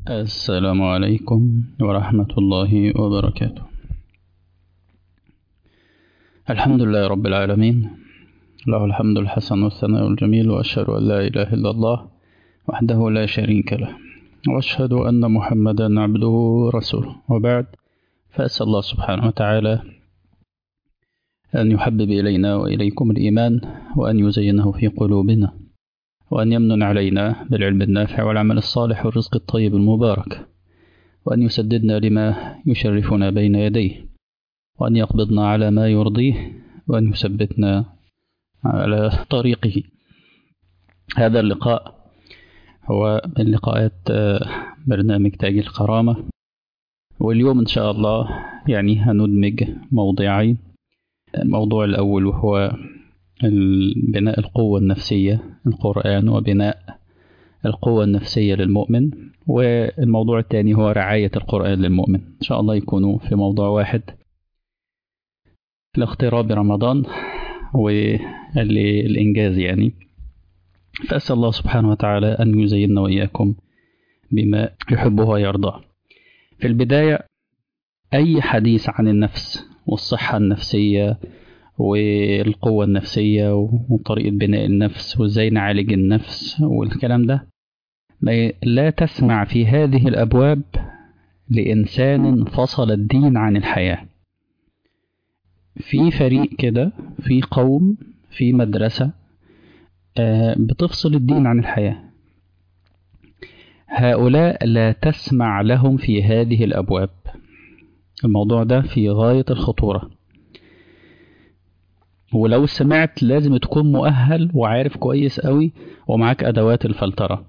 السلام عليكم ورحمة الله وبركاته الحمد لله رب العالمين له الحمد الحسن والثناء الجميل وأشهد أن لا إله إلا الله وحده لا شريك له وأشهد أن محمدا عبده ورسوله وبعد فأسأل الله سبحانه وتعالى أن يحبب إلينا وإليكم الإيمان وأن يزينه في قلوبنا وأن يمن علينا بالعلم النافع والعمل الصالح والرزق الطيب المبارك وأن يسددنا لما يشرفنا بين يديه وأن يقبضنا على ما يرضيه وأن يثبتنا على طريقه هذا اللقاء هو من لقاءات برنامج تاج الكرامة واليوم إن شاء الله يعني هندمج موضوعين الموضوع الأول وهو بناء القوة النفسية القرآن وبناء القوة النفسية للمؤمن والموضوع الثاني هو رعاية القرآن للمؤمن إن شاء الله يكونوا في موضوع واحد لاقتراب رمضان والإنجاز يعني فأسأل الله سبحانه وتعالى أن يزيننا وإياكم بما يحبه ويرضاه في البداية أي حديث عن النفس والصحة النفسية والقوة النفسية وطريقة بناء النفس وازاي نعالج النفس والكلام ده لا تسمع في هذه الأبواب لإنسان فصل الدين عن الحياة في فريق كده في قوم في مدرسة بتفصل الدين عن الحياة هؤلاء لا تسمع لهم في هذه الأبواب الموضوع ده في غاية الخطورة ولو سمعت لازم تكون مؤهل وعارف كويس قوي ومعاك أدوات الفلترة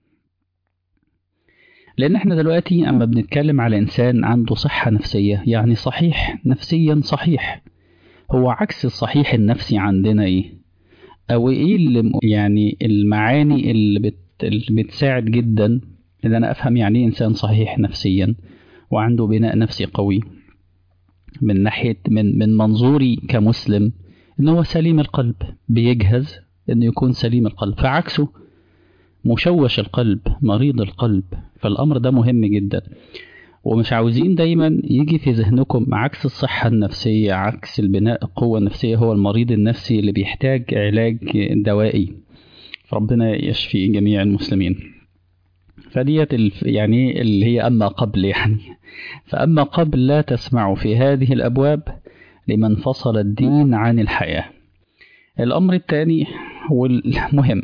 لأن احنا دلوقتي أما بنتكلم على إنسان عنده صحة نفسية يعني صحيح نفسيا صحيح هو عكس الصحيح النفسي عندنا إيه أو إيه اللي يعني المعاني اللي, بت اللي بتساعد جدا إن أنا أفهم يعني إيه إنسان صحيح نفسيا وعنده بناء نفسي قوي من ناحية من من منظوري كمسلم إن هو سليم القلب بيجهز إنه يكون سليم القلب فعكسه مشوش القلب مريض القلب فالأمر ده مهم جدا ومش عاوزين دايما يجي في ذهنكم عكس الصحة النفسية عكس البناء القوة النفسية هو المريض النفسي اللي بيحتاج علاج دوائي ربنا يشفي جميع المسلمين فديت يعني اللي هي أما قبل يعني فأما قبل لا تسمع في هذه الأبواب لمن فصل الدين عن الحياة الأمر الثاني والمهم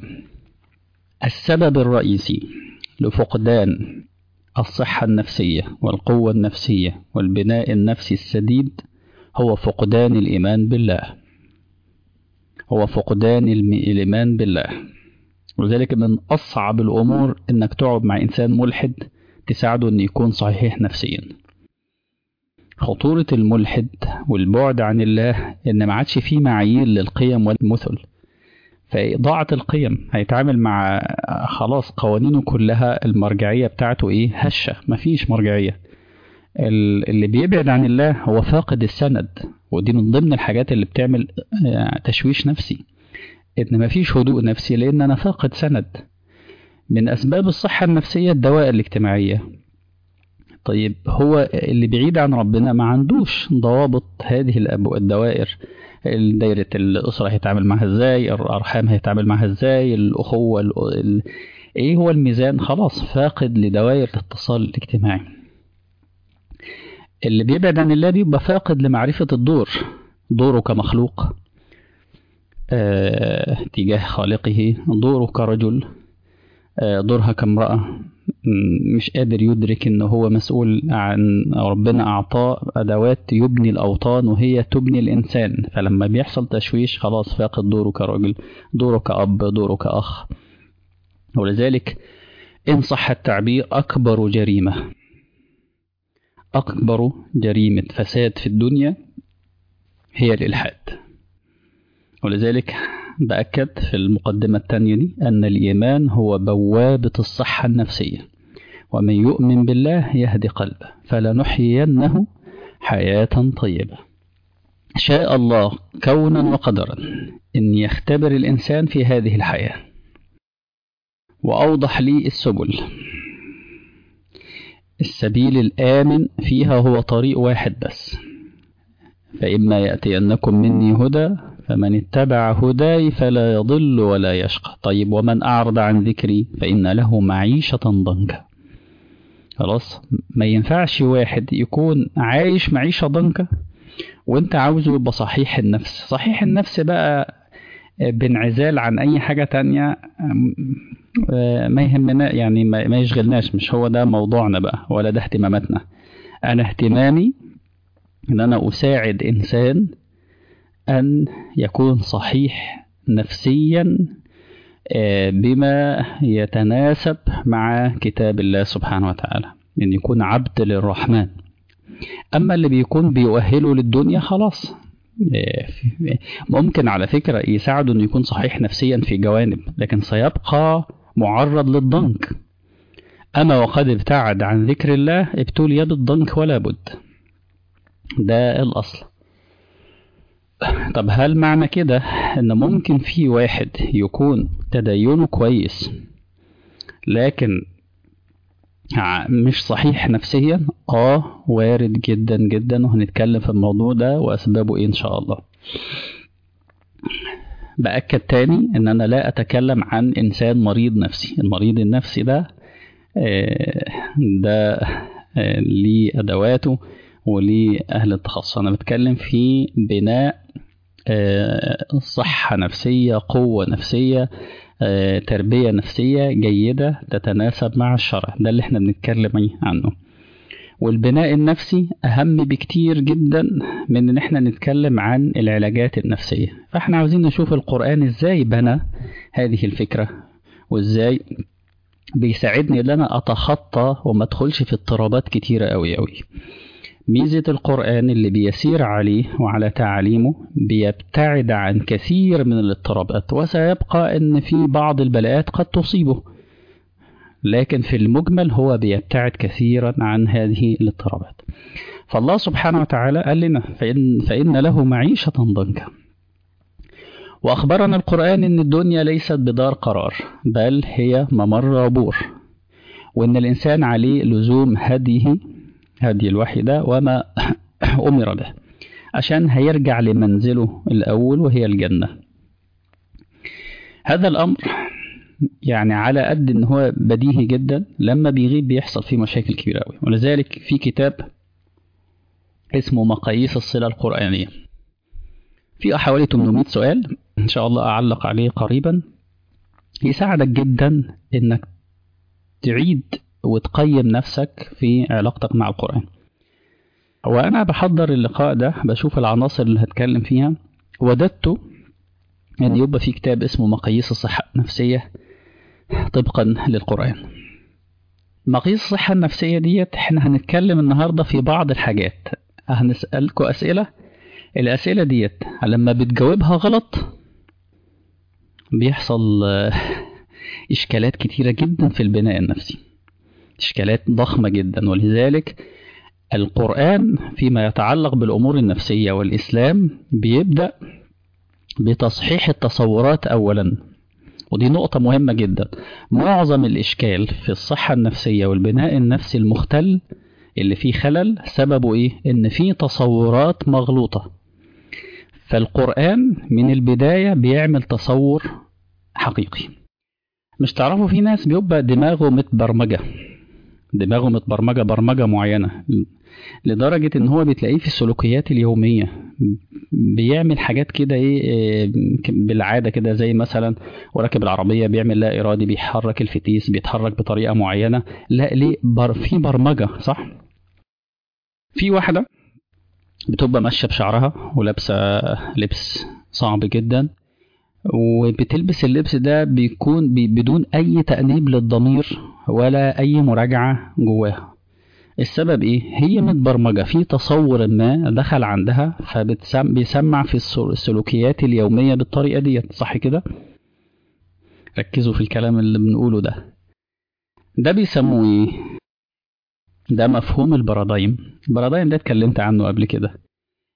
السبب الرئيسي لفقدان الصحة النفسية والقوة النفسية والبناء النفسي السديد هو فقدان الإيمان بالله هو فقدان الإيمان بالله ولذلك من أصعب الأمور إنك تقعد مع إنسان ملحد تساعده إنه يكون صحيح نفسيا خطورة الملحد والبعد عن الله إن ما عادش فيه معايير للقيم والمثل فضاعت القيم هيتعامل مع خلاص قوانينه كلها المرجعية بتاعته إيه هشة مفيش مرجعية اللي بيبعد عن الله هو فاقد السند ودي من ضمن الحاجات اللي بتعمل تشويش نفسي إن مفيش هدوء نفسي لأن أنا فاقد سند من أسباب الصحة النفسية الدوائر الاجتماعية طيب هو اللي بعيد عن ربنا ما عندوش ضوابط هذه الدوائر دايرة الأسرة هيتعامل معها ازاي الأرحام هيتعامل معها ازاي الأخوة ال... ايه هو الميزان خلاص فاقد لدوائر الاتصال الاجتماعي اللي بيبعد عن الله بيبقى فاقد لمعرفة الدور دوره كمخلوق آه، تجاه خالقه دوره كرجل آه، دورها كامرأة مش قادر يدرك ان هو مسؤول عن ربنا اعطاه ادوات يبني الاوطان وهي تبني الانسان فلما بيحصل تشويش خلاص فاقد دوره كرجل دوره كأب دوره كأخ ولذلك ان صح التعبير اكبر جريمة اكبر جريمة فساد في الدنيا هي الالحاد ولذلك بأكد في المقدمة الثانية دي أن الإيمان هو بوابة الصحة النفسية ومن يؤمن بالله يهدي قلبه فلنحيينه حياة طيبة شاء الله كونا وقدرا أن يختبر الإنسان في هذه الحياة وأوضح لي السبل السبيل الآمن فيها هو طريق واحد بس فإما يأتينكم مني هدى فمن اتبع هداي فلا يضل ولا يشقى طيب ومن أعرض عن ذكري فإن له معيشة ضنكا خلاص ما ينفعش واحد يكون عايش معيشة ضنكا وانت عاوزه يبقى صحيح النفس صحيح النفس بقى بانعزال عن اي حاجة تانية ما يهمنا يعني ما يشغلناش مش هو ده موضوعنا بقى ولا ده اهتماماتنا انا اهتمامي ان انا اساعد انسان ان يكون صحيح نفسيا بما يتناسب مع كتاب الله سبحانه وتعالى ان يكون عبد للرحمن اما اللي بيكون بيؤهله للدنيا خلاص ممكن على فكرة يساعده انه يكون صحيح نفسيا في جوانب لكن سيبقى معرض للضنك اما وقد ابتعد عن ذكر الله ابتلي بالضنك ولا بد ده الاصل طب هل معنى كده ان ممكن في واحد يكون تدينه كويس لكن مش صحيح نفسيا اه وارد جدا جدا وهنتكلم في الموضوع ده واسبابه ايه ان شاء الله بأكد تاني ان انا لا اتكلم عن انسان مريض نفسي المريض النفسي ده ده ليه ادواته وليه اهل التخصص انا بتكلم في بناء صحة نفسية قوة نفسية تربية نفسية جيدة تتناسب مع الشرع ده اللي احنا بنتكلم عنه والبناء النفسي أهم بكتير جدا من إن احنا نتكلم عن العلاجات النفسية فاحنا عاوزين نشوف القرآن ازاي بنى هذه الفكرة وازاي بيساعدني ان انا اتخطى وما ادخلش في اضطرابات كتيرة قوي قوي ميزة القرآن اللي بيسير عليه وعلى تعاليمه بيبتعد عن كثير من الاضطرابات وسيبقى ان في بعض البلاءات قد تصيبه لكن في المجمل هو بيبتعد كثيرا عن هذه الاضطرابات فالله سبحانه وتعالى قال لنا فإن, فإن له معيشة ضنكا وأخبرنا القرآن أن الدنيا ليست بدار قرار بل هي ممر عبور وأن الإنسان عليه لزوم هديه هدي الوحي ده وما أمر به عشان هيرجع لمنزله الأول وهي الجنة هذا الأمر يعني على قد ان هو بديهي جدا لما بيغيب بيحصل فيه مشاكل كبيرة قوي ولذلك في كتاب اسمه مقاييس الصلة القرآنية في حوالي 800 سؤال ان شاء الله اعلق عليه قريبا يساعدك جدا انك تعيد وتقيم نفسك في علاقتك مع القرآن وأنا بحضر اللقاء ده بشوف العناصر اللي هتكلم فيها وددت أن يعني يبقى في كتاب اسمه مقاييس الصحة النفسية طبقا للقرآن مقاييس الصحة النفسية ديت احنا هنتكلم النهاردة في بعض الحاجات هنسألكم أسئلة الأسئلة ديت لما بتجاوبها غلط بيحصل إشكالات كتيرة جدا في البناء النفسي إشكالات ضخمة جدا ولذلك القرآن فيما يتعلق بالأمور النفسية والإسلام بيبدأ بتصحيح التصورات أولا ودي نقطة مهمة جدا معظم الإشكال في الصحة النفسية والبناء النفسي المختل اللي فيه خلل سببه إيه؟ إن فيه تصورات مغلوطة فالقرآن من البداية بيعمل تصور حقيقي مش تعرفوا في ناس بيبقى دماغه متبرمجة دماغه متبرمجة برمجة معينة لدرجة ان هو بتلاقيه في السلوكيات اليومية بيعمل حاجات كده ايه بالعادة كده زي مثلا وراكب العربية بيعمل لا ارادي بيحرك الفتيس بيتحرك بطريقة معينة لا ليه بر في برمجة صح في واحدة بتبقى ماشية بشعرها ولابسة لبس صعب جدا وبتلبس اللبس ده بيكون بدون اي تأنيب للضمير ولا اي مراجعة جواها السبب ايه هي متبرمجة في تصور ما دخل عندها فبيسمع في السلوكيات اليومية بالطريقة ديت صح كده ركزوا في الكلام اللي بنقوله ده ده بيسموه ايه ده مفهوم البرادايم البرادايم ده اتكلمت عنه قبل كده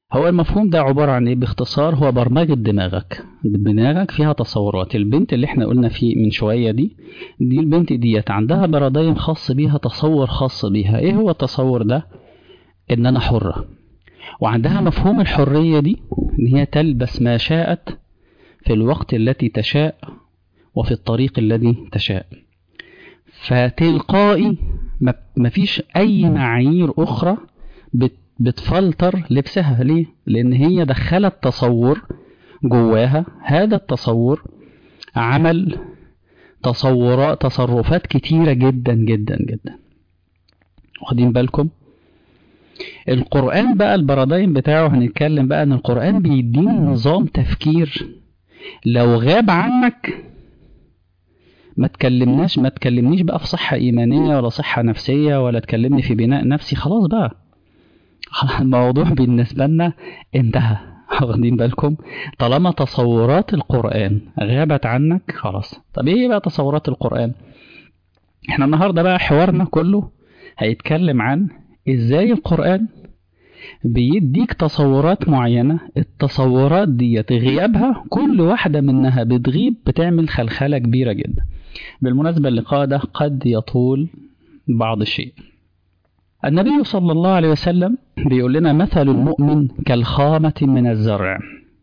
هو المفهوم ده عبارة عن ايه باختصار هو برمجة دماغك دماغك فيها تصورات البنت اللي احنا قلنا فيه من شوية دي دي البنت ديت عندها بارادايم خاص بيها تصور خاص بيها ايه هو التصور ده ان انا حرة وعندها مفهوم الحرية دي ان هي تلبس ما شاءت في الوقت التي تشاء وفي الطريق الذي تشاء فتلقائي مفيش اي معايير اخرى بت بتفلتر لبسها ليه؟ لأن هي دخلت تصور جواها هذا التصور عمل تصورات تصرفات كتيرة جدا جدا جدا واخدين بالكم؟ القرآن بقى البرادايم بتاعه هنتكلم بقى ان القرآن بيديني نظام تفكير لو غاب عنك ما تكلمناش ما تكلمنيش بقى في صحة إيمانية ولا صحة نفسية ولا تكلمني في بناء نفسي خلاص بقى الموضوع بالنسبة لنا انتهى واخدين بالكم طالما تصورات القرآن غابت عنك خلاص طب ايه بقى تصورات القرآن احنا النهاردة بقى حوارنا كله هيتكلم عن ازاي القرآن بيديك تصورات معينة التصورات ديت غيابها كل واحدة منها بتغيب بتعمل خلخلة كبيرة جدا بالمناسبة اللقاء ده قد يطول بعض الشيء النبي صلى الله عليه وسلم بيقول لنا مثل المؤمن كالخامة من الزرع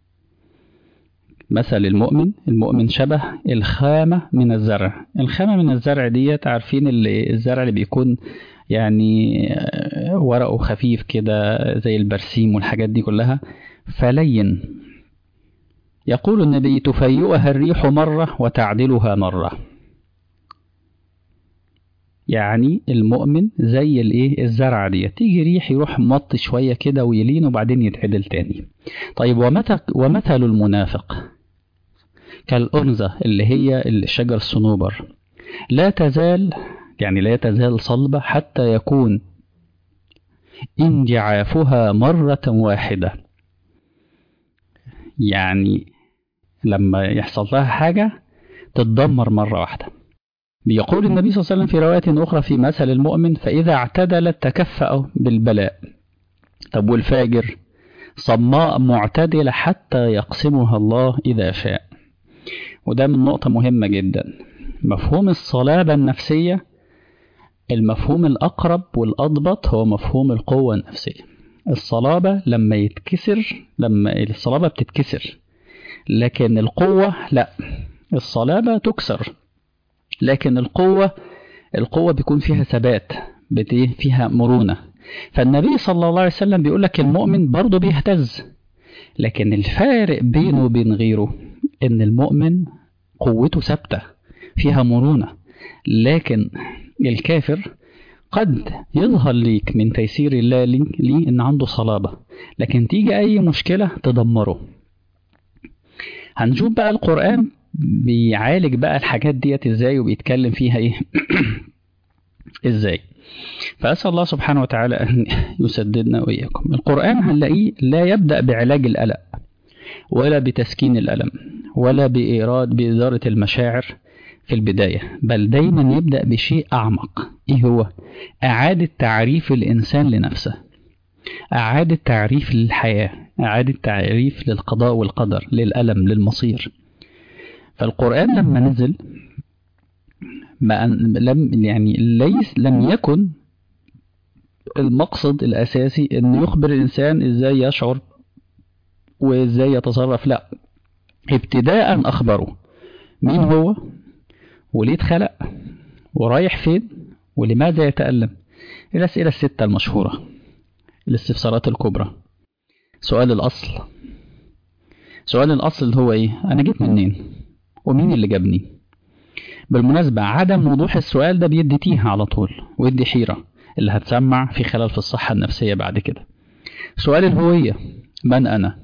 مثل المؤمن المؤمن شبه الخامة من الزرع الخامة من الزرع ديت عارفين اللي الزرع اللي بيكون يعني ورقه خفيف كده زي البرسيم والحاجات دي كلها فلين يقول النبي تفيئها الريح مرة وتعدلها مرة يعني المؤمن زي الايه الزرعه دي تيجي ريح يروح مط شويه كده ويلين وبعدين يتعدل تاني طيب ومثل ومثل المنافق كالأنزة اللي هي الشجر الصنوبر لا تزال يعني لا تزال صلبة حتى يكون انجعافها مرة واحدة يعني لما يحصل لها حاجة تتدمر مرة واحدة بيقول النبي صلى الله عليه وسلم في رواية أخرى في مثل المؤمن فإذا اعتدلت تكفأ بالبلاء طب والفاجر صماء معتدلة حتى يقسمها الله إذا شاء وده من نقطة مهمة جدا مفهوم الصلابة النفسية المفهوم الأقرب والأضبط هو مفهوم القوة النفسية الصلابة لما يتكسر لما الصلابة بتتكسر لكن القوة لا الصلابة تكسر لكن القوة القوة بيكون فيها ثبات فيها مرونة فالنبي صلى الله عليه وسلم بيقول لك المؤمن برضه بيهتز لكن الفارق بينه وبين غيره ان المؤمن قوته ثابتة فيها مرونة لكن الكافر قد يظهر ليك من تيسير الله ليه ان عنده صلابة لكن تيجي اي مشكلة تدمره هنشوف بقى القرآن بيعالج بقى الحاجات ديت ازاي وبيتكلم فيها ايه ازاي فأسأل الله سبحانه وتعالى أن يسددنا وإياكم القرآن هنلاقيه لا يبدأ بعلاج القلق ولا بتسكين الألم ولا بإيراد بإدارة المشاعر في البداية بل دايما يبدأ بشيء أعمق إيه هو؟ إعادة تعريف الإنسان لنفسه إعادة تعريف للحياة إعادة تعريف للقضاء والقدر للألم للمصير فالقرآن لما نزل ما لم يعني ليس لم يكن المقصد الأساسي أن يخبر الإنسان إزاي يشعر وإزاي يتصرف لا ابتداء أخبره مين هو وليه اتخلق ورايح فين ولماذا يتألم الأسئلة الستة المشهورة الاستفسارات الكبرى سؤال الأصل سؤال الأصل اللي هو إيه أنا جيت منين ومين اللي جابني بالمناسبة عدم وضوح السؤال ده بيدي تيه على طول ويدي حيرة اللي هتسمع في خلل في الصحة النفسية بعد كده سؤال الهوية من أنا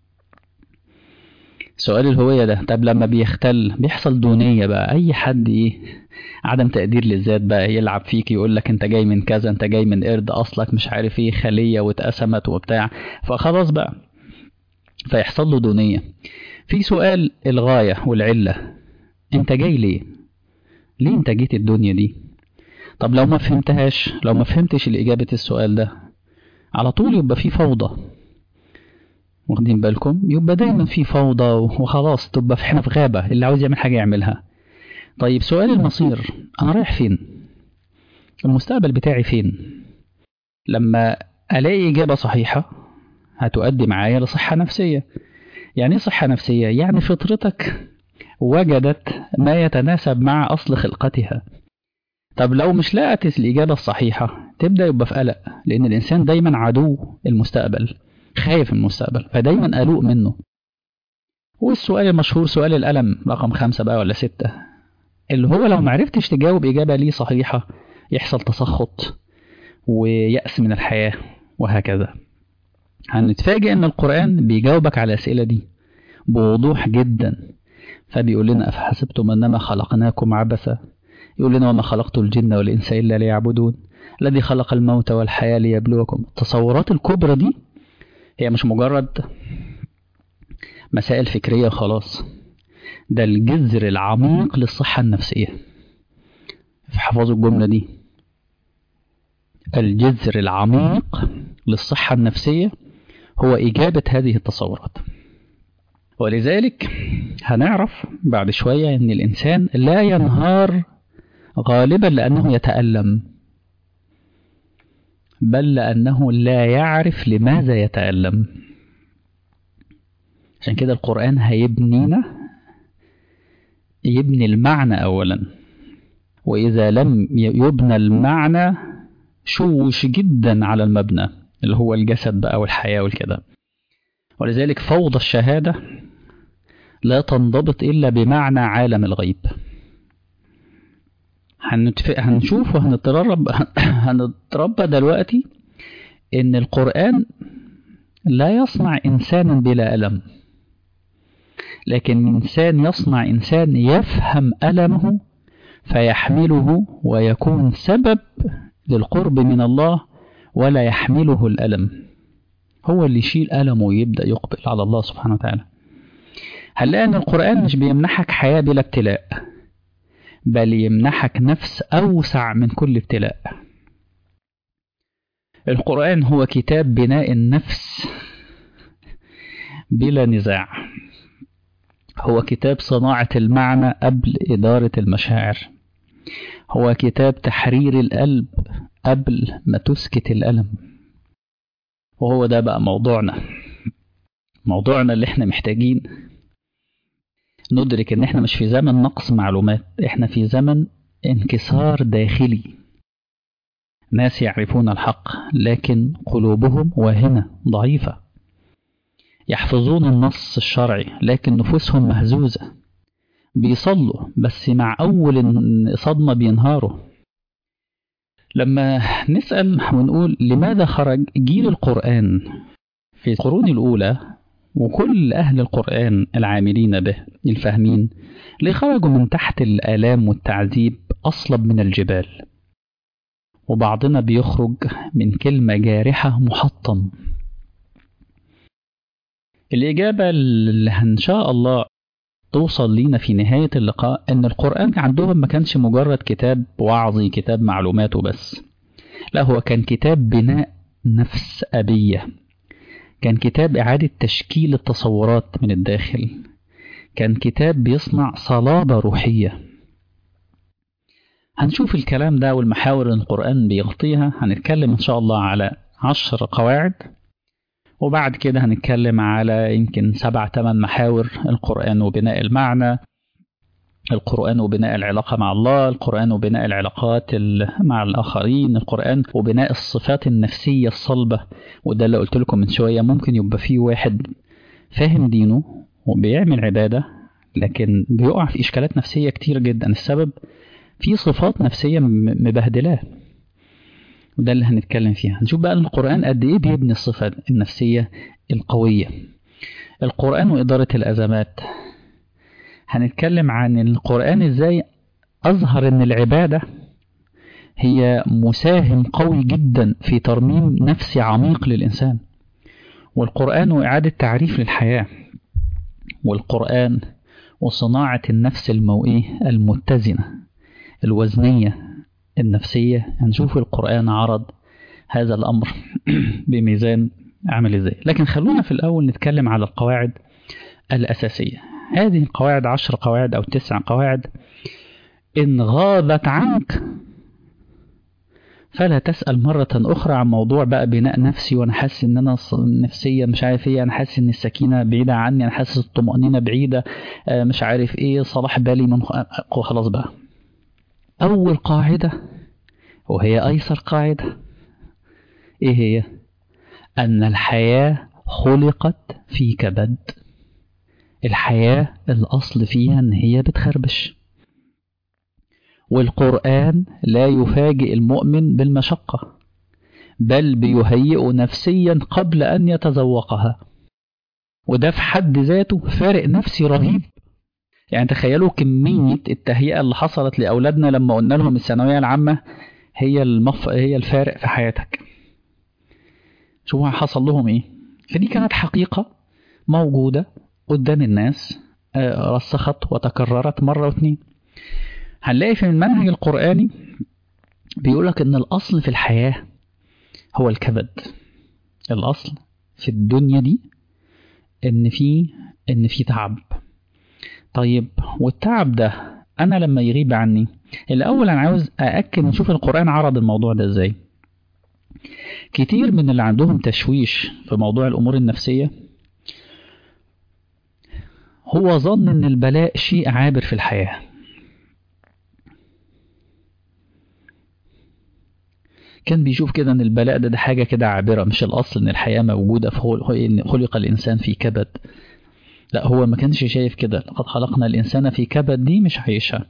سؤال الهوية ده طب لما بيختل بيحصل دونية بقى أي حد إيه عدم تقدير للذات بقى يلعب فيك يقول لك أنت جاي من كذا أنت جاي من قرد أصلك مش عارف إيه خلية واتقسمت وبتاع فخلاص بقى فيحصل له دونية في سؤال الغاية والعلة أنت جاي ليه ليه أنت جيت الدنيا دي طب لو ما فهمتهاش لو ما فهمتش الإجابة السؤال ده على طول يبقى في فوضى واخدين بالكم يبقى دايما في فوضى وخلاص تبقى في احنا في غابة اللي عاوز يعمل حاجة يعملها طيب سؤال المصير أنا رايح فين المستقبل بتاعي فين لما ألاقي إجابة صحيحة هتؤدي معايا لصحة نفسية يعني ايه صحة نفسية يعني فطرتك وجدت ما يتناسب مع أصل خلقتها طب لو مش لقت الإجابة الصحيحة تبدأ يبقى في قلق لأن الإنسان دايما عدو المستقبل خايف من المستقبل فدايما قلق منه والسؤال المشهور سؤال الألم رقم خمسة بقى ولا ستة اللي هو لو معرفتش تجاوب إجابة ليه صحيحة يحصل تسخط ويأس من الحياة وهكذا هنتفاجئ ان القرآن بيجاوبك على الأسئلة دي بوضوح جدا فبيقول لنا أفحسبتم أنما خلقناكم عبثا يقول لنا وما خلقت الجن والإنس إلا ليعبدون الذي خلق الموت والحياة ليبلوكم التصورات الكبرى دي هي مش مجرد مسائل فكرية خلاص ده الجذر العميق للصحة النفسية احفظوا الجملة دي الجذر العميق للصحة النفسية هو إجابة هذه التصورات ولذلك هنعرف بعد شوية أن الإنسان لا ينهار غالبا لأنه يتألم بل لأنه لا يعرف لماذا يتألم عشان كده القرآن هيبنينا يبني المعنى أولا وإذا لم يبنى المعنى شوش جدا على المبنى اللي هو الجسد بقى والحياة والكده ولذلك فوضى الشهادة لا تنضبط إلا بمعنى عالم الغيب هنتف... هنشوف وهنتربى هنتربى دلوقتي إن القرآن لا يصنع إنسانا بلا ألم لكن إنسان يصنع إنسان يفهم ألمه فيحمله ويكون سبب للقرب من الله ولا يحمله الألم هو اللي يشيل ألمه ويبدأ يقبل على الله سبحانه وتعالى هنلاقي أن القرآن مش بيمنحك حياة بلا ابتلاء بل يمنحك نفس أوسع من كل ابتلاء القرآن هو كتاب بناء النفس بلا نزاع هو كتاب صناعة المعنى قبل إدارة المشاعر هو كتاب تحرير القلب قبل ما تسكت الألم وهو ده بقى موضوعنا موضوعنا اللي احنا محتاجين ندرك ان احنا مش في زمن نقص معلومات احنا في زمن انكسار داخلي ناس يعرفون الحق لكن قلوبهم واهنة ضعيفة يحفظون النص الشرعي لكن نفوسهم مهزوزة بيصلوا بس مع أول صدمة بينهاروا لما نسأل ونقول لماذا خرج جيل القرآن في القرون الأولى وكل أهل القرآن العاملين به الفاهمين اللي خرجوا من تحت الآلام والتعذيب أصلب من الجبال وبعضنا بيخرج من كلمة جارحة محطم الإجابة اللي إن شاء الله توصل لينا في نهاية اللقاء إن القرآن عندهم ما كانش مجرد كتاب وعظي كتاب معلومات وبس لا هو كان كتاب بناء نفس أبية كان كتاب إعادة تشكيل التصورات من الداخل كان كتاب بيصنع صلابة روحية هنشوف الكلام ده والمحاور اللي القرآن بيغطيها هنتكلم إن شاء الله على عشر قواعد وبعد كده هنتكلم على يمكن سبع تمن محاور القرآن وبناء المعنى القرآن وبناء العلاقة مع الله القرآن وبناء العلاقات مع الآخرين القرآن وبناء الصفات النفسية الصلبة وده اللي قلت لكم من شوية ممكن يبقى فيه واحد فاهم دينه وبيعمل عبادة لكن بيقع في إشكالات نفسية كتير جدا السبب في صفات نفسية مبهدلاه وده اللي هنتكلم فيها هنشوف بقى القرآن قد إيه بيبني الصفة النفسية القوية القرآن وإدارة الأزمات هنتكلم عن القرآن إزاي أظهر إن العبادة هي مساهم قوي جدا في ترميم نفسي عميق للإنسان والقرآن وإعادة تعريف للحياة والقرآن وصناعة النفس الموئية المتزنة الوزنية النفسية هنشوف القرآن عرض هذا الأمر بميزان أعمل إزاي لكن خلونا في الأول نتكلم على القواعد الأساسية هذه القواعد عشر قواعد أو تسع قواعد إن غابت عنك فلا تسأل مرة أخرى عن موضوع بقى بناء نفسي وأنا حاسس إن أنا نفسيا مش عارف إيه أنا حاسس إن السكينة بعيدة عني أنا حاسس الطمأنينة بعيدة مش عارف إيه صلاح بالي من خلاص بقى أول قاعدة وهي أيسر قاعدة إيه هي؟ أن الحياة خلقت في كبد الحياة الأصل فيها إن هي بتخربش والقرآن لا يفاجئ المؤمن بالمشقة بل بيهيئ نفسيا قبل أن يتذوقها وده في حد ذاته فارق نفسي رهيب يعني تخيلوا كمية التهيئة اللي حصلت لأولادنا لما قلنا لهم الثانوية العامة هي المف... هي الفارق في حياتك شوفوا حصل لهم ايه فدي كانت حقيقة موجودة قدام الناس رسخت وتكررت مرة واثنين هنلاقي في المنهج القرآني بيقولك إن الأصل في الحياة هو الكبد الأصل في الدنيا دي إن في إن في تعب طيب والتعب ده أنا لما يغيب عني الأول أنا عاوز أأكد نشوف القرآن عرض الموضوع ده إزاي كتير من اللي عندهم تشويش في موضوع الأمور النفسية هو ظن إن البلاء شيء عابر في الحياة كان بيشوف كده ان البلاء ده, ده حاجه كده عابره مش الاصل ان الحياه موجوده في خلق الانسان في كبد لا هو ما كانش شايف كده لقد خلقنا الانسان في كبد دي مش عايشها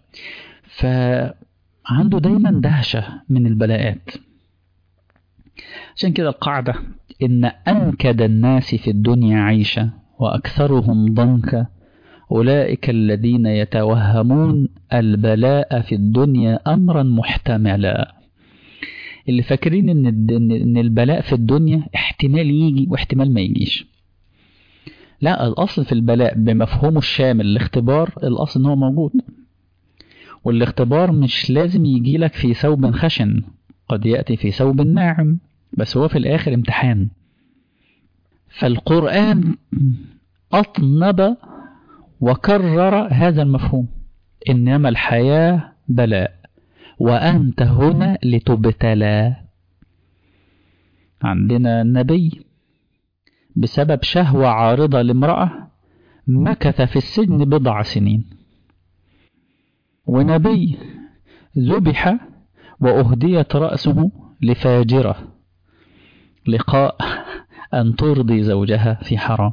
فعنده دايما دهشه من البلاءات عشان كده القاعده ان انكد الناس في الدنيا عيشه واكثرهم ضنكا اولئك الذين يتوهمون البلاء في الدنيا امرا محتملا اللي فاكرين ان ان البلاء في الدنيا احتمال يجي واحتمال ما يجيش لا الاصل في البلاء بمفهومه الشامل الاختبار الاصل ان هو موجود والاختبار مش لازم يجي لك في ثوب خشن قد ياتي في ثوب ناعم بس هو في الاخر امتحان فالقران اطنب وكرر هذا المفهوم انما الحياه بلاء وأنت هنا لتبتلى عندنا نبي بسبب شهوة عارضة لامرأة مكث في السجن بضع سنين ونبي ذبح وأهديت رأسه لفاجرة لقاء أن ترضي زوجها في حرام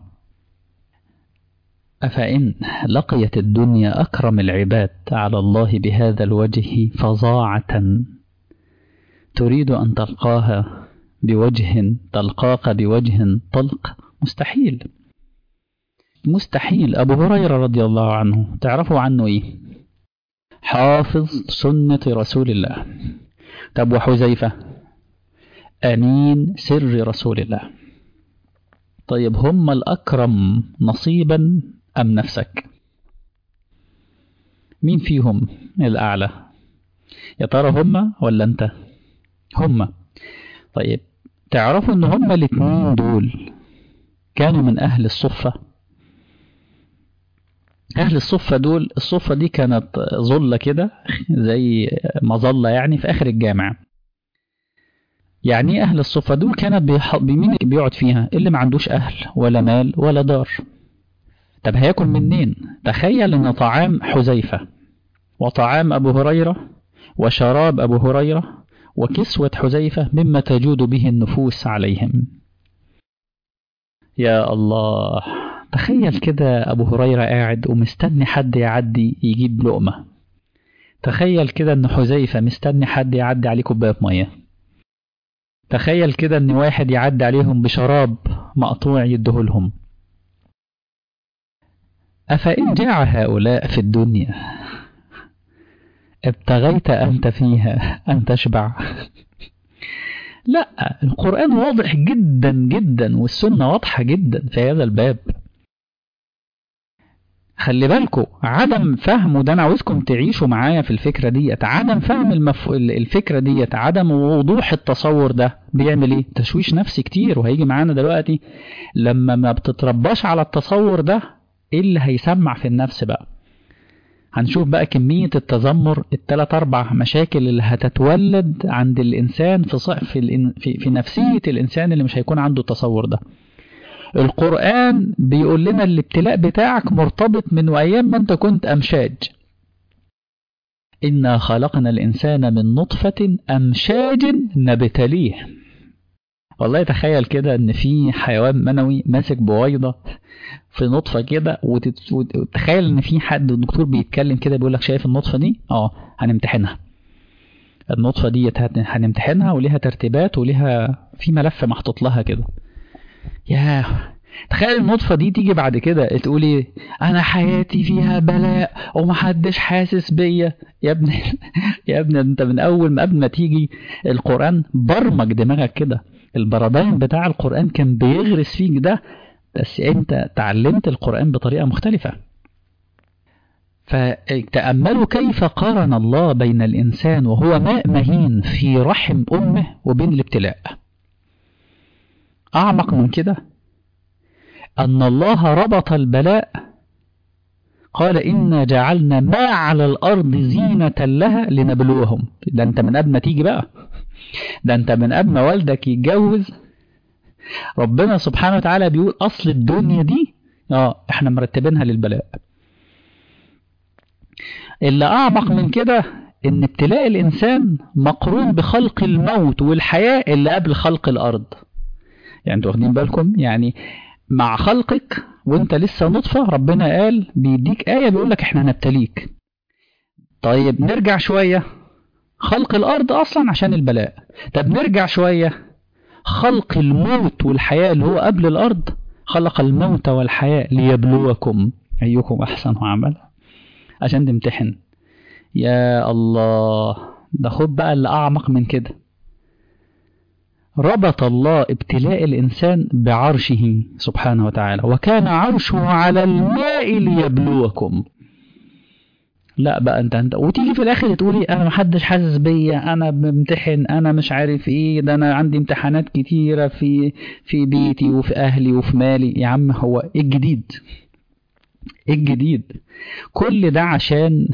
أفإن لقيت الدنيا أكرم العباد على الله بهذا الوجه فظاعة تريد أن تلقاها بوجه تلقاك بوجه طلق مستحيل مستحيل أبو هريرة رضي الله عنه تعرفوا عنه إيه حافظ سنة رسول الله طب وحذيفة أمين سر رسول الله طيب هم الأكرم نصيبا أم نفسك مين فيهم الأعلى يا ترى هم ولا أنت هم طيب تعرفوا ان هم الاثنين دول كانوا من أهل الصفة أهل الصفة دول الصفة دي كانت ظلة كده زي مظلة يعني في آخر الجامع يعني أهل الصفة دول كانت بيح... مين بيقعد فيها اللي ما عندوش أهل ولا مال ولا دار طب هياكل منين تخيل ان طعام حذيفة وطعام أبو هريرة وشراب أبو هريرة وكسوة حذيفة مما تجود به النفوس عليهم يا الله تخيل كده أبو هريرة قاعد ومستني حد يعدي يجيب لقمة تخيل كده ان حذيفة مستني حد يعدي عليه كوباية مية تخيل كده ان واحد يعدي عليهم بشراب مقطوع يديهولهم أفإن جاع هؤلاء في الدنيا ابتغيت أنت فيها أن تشبع لا القرآن واضح جدا جدا والسنة واضحة جدا في هذا الباب خلي بالكم عدم فهم وده انا عاوزكم تعيشوا معايا في الفكره ديت عدم فهم المف... الفكره ديت عدم وضوح التصور ده بيعمل ايه تشويش نفسي كتير وهيجي معانا دلوقتي لما ما بتترباش على التصور ده ايه اللي هيسمع في النفس بقى هنشوف بقى كمية التذمر التلات أربع مشاكل اللي هتتولد عند الإنسان في, ص... في, الإن... في في نفسية الإنسان اللي مش هيكون عنده التصور ده القرآن بيقول لنا الابتلاء بتاعك مرتبط من أيام ما أنت كنت أمشاج إنا خلقنا الإنسان من نطفة أمشاج نبتليه والله تخيل كده إن في حيوان منوي ماسك بويضة في نطفة كده وتخيل إن في حد الدكتور بيتكلم كده بيقول لك شايف النطفة دي؟ أه هنمتحنها النطفة دي هنمتحنها وليها ترتيبات وليها في ملف محطوط لها كده يا تخيل النطفة دي تيجي بعد كده تقولي أنا حياتي فيها بلاء ومحدش حاسس بيا يا ابني يا ابني أنت من أول ما قبل ما تيجي القرآن برمج دماغك كده البرادين بتاع القرآن كان بيغرس فيك ده بس أنت تعلمت القرآن بطريقة مختلفة فتأملوا كيف قارن الله بين الإنسان وهو ماء مهين في رحم أمه وبين الابتلاء أعمق من كده أن الله ربط البلاء قال إنا جعلنا ما على الأرض زينة لها لنبلوهم ده أنت من قبل ما تيجي بقى ده أنت من قبل ما والدك يتجوز ربنا سبحانه وتعالى بيقول أصل الدنيا دي اه احنا مرتبينها للبلاء اللي أعمق من كده إن ابتلاء الإنسان مقرون بخلق الموت والحياة اللي قبل خلق الأرض يعني انتوا واخدين بالكم يعني مع خلقك وانت لسه نطفة ربنا قال بيديك آية بيقول لك احنا هنبتليك طيب نرجع شوية خلق الأرض أصلا عشان البلاء طب نرجع شوية خلق الموت والحياة اللي هو قبل الأرض خلق الموت والحياة ليبلوكم أيكم أحسن عملا عشان تمتحن يا الله ده خد بقى اللي أعمق من كده ربط الله ابتلاء الإنسان بعرشه سبحانه وتعالى وكان عرشه على الماء ليبلوكم لا بقى انت انت وتيجي في الاخر تقولي انا محدش حاسس بيا انا بمتحن انا مش عارف ايه ده انا عندي امتحانات كتيره في في بيتي وفي اهلي وفي مالي يا عم هو ايه الجديد ايه الجديد كل ده عشان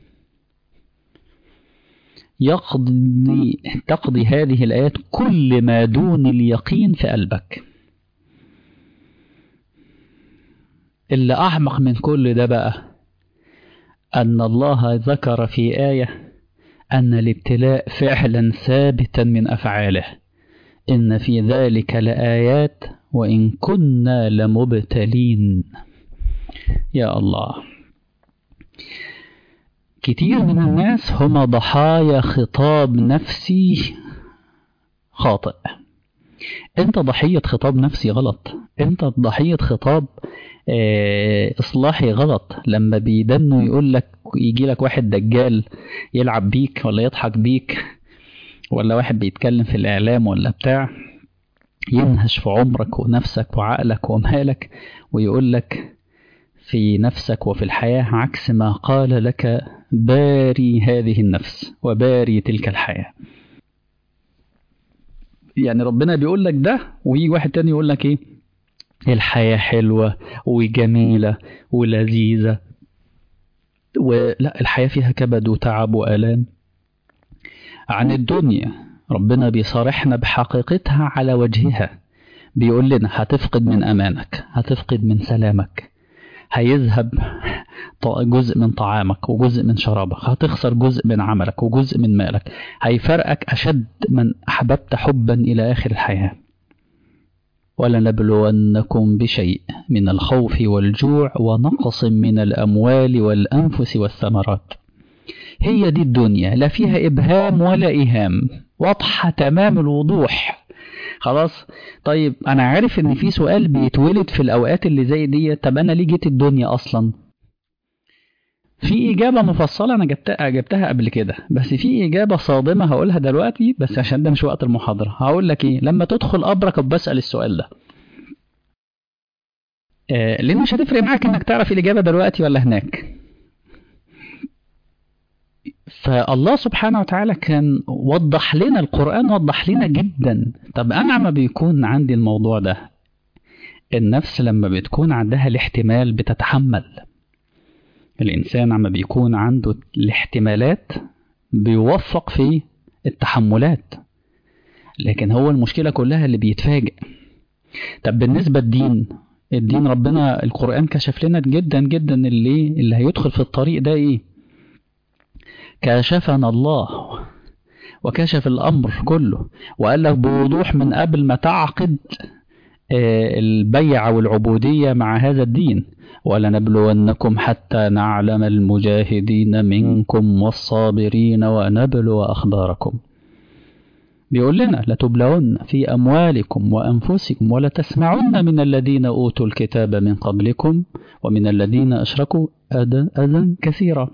يقضي تقضي هذه الآيات كل ما دون اليقين في قلبك اللي أعمق من كل ده بقى أن الله ذكر في آية أن الابتلاء فعلا ثابتا من أفعاله إن في ذلك لآيات وإن كنا لمبتلين يا الله كتير من الناس هم ضحايا خطاب نفسي خاطئ انت ضحية خطاب نفسي غلط انت ضحية خطاب اه اصلاحي غلط لما بيدنوا يقول لك يجي لك واحد دجال يلعب بيك ولا يضحك بيك ولا واحد بيتكلم في الاعلام ولا بتاع ينهش في عمرك ونفسك وعقلك ومالك ويقول لك في نفسك وفي الحياة عكس ما قال لك باري هذه النفس وباري تلك الحياة يعني ربنا بيقول لك ده ويجي واحد تاني يقول لك ايه الحياة حلوة وجميلة ولذيذة ولا الحياة فيها كبد وتعب وآلام عن الدنيا ربنا بيصارحنا بحقيقتها على وجهها بيقول لنا هتفقد من أمانك هتفقد من سلامك هيذهب جزء من طعامك وجزء من شرابك هتخسر جزء من عملك وجزء من مالك هيفرقك أشد من أحببت حبا إلى آخر الحياة ولنبلونكم بشيء من الخوف والجوع ونقص من الأموال والأنفس والثمرات هي دي الدنيا لا فيها إبهام ولا إيهام واضحة تمام الوضوح خلاص طيب انا عارف ان في سؤال بيتولد في الاوقات اللي زي دي طب انا ليه جيت الدنيا اصلا في اجابه مفصله انا جبتها جبتها قبل كده بس في اجابه صادمه هقولها دلوقتي بس عشان ده مش وقت المحاضره هقول لك ايه لما تدخل قبرك بسال السؤال ده آه لان مش هتفرق معاك انك تعرف الاجابه دلوقتي ولا هناك فالله سبحانه وتعالى كان وضح لنا القرآن وضح لنا جدا طب أنا ما بيكون عندي الموضوع ده النفس لما بتكون عندها الاحتمال بتتحمل الإنسان عما بيكون عنده الاحتمالات بيوفق في التحملات لكن هو المشكلة كلها اللي بيتفاجئ طب بالنسبة الدين الدين ربنا القرآن كشف لنا جدا جدا اللي اللي هيدخل في الطريق ده ايه كشفنا الله وكشف الأمر كله وقال لك بوضوح من قبل ما تعقد البيع والعبودية مع هذا الدين ولنبلونكم حتى نعلم المجاهدين منكم والصابرين ونبلو أخباركم بيقول لنا لتبلون في أموالكم وأنفسكم ولتسمعن من الذين أوتوا الكتاب من قبلكم ومن الذين أشركوا أذى أذى كثيرا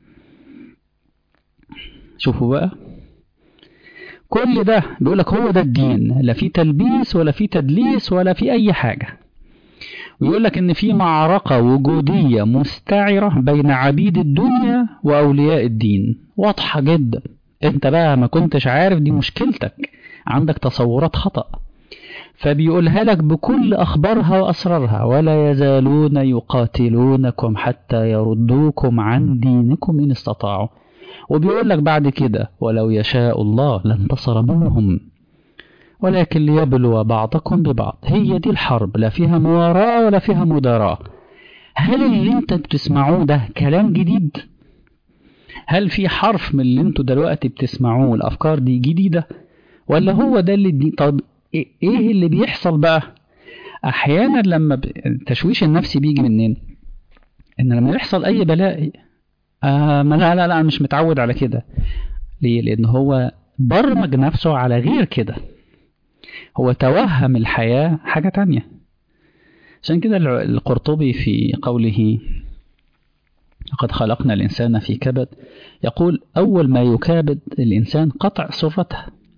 شوفوا بقى كل ده بيقول لك هو ده الدين لا في تلبيس ولا في تدليس ولا في أي حاجة ويقول لك إن في معركة وجودية مستعرة بين عبيد الدنيا وأولياء الدين واضحة جدا أنت بقى ما كنتش عارف دي مشكلتك عندك تصورات خطأ فبيقولها لك بكل أخبارها وأسرارها ولا يزالون يقاتلونكم حتى يردوكم عن دينكم إن استطاعوا وبيقول لك بعد كده ولو يشاء الله لانتصر منهم ولكن ليبلو بعضكم ببعض هي دي الحرب لا فيها مواراة ولا فيها مداراة هل اللي انت بتسمعوه ده كلام جديد هل في حرف من اللي انتوا دلوقتي بتسمعوه الافكار دي جديدة ولا هو ده اللي دي طب ايه اللي بيحصل بقى احيانا لما ب... التشويش النفسي بيجي منين ان لما يحصل اي بلاء آه ما لا لا لا مش متعود على كده ليه لان هو برمج نفسه على غير كده هو توهم الحياة حاجة تانية عشان كده القرطبي في قوله لقد خلقنا الإنسان في كبد يقول أول ما يكابد الإنسان قطع سرته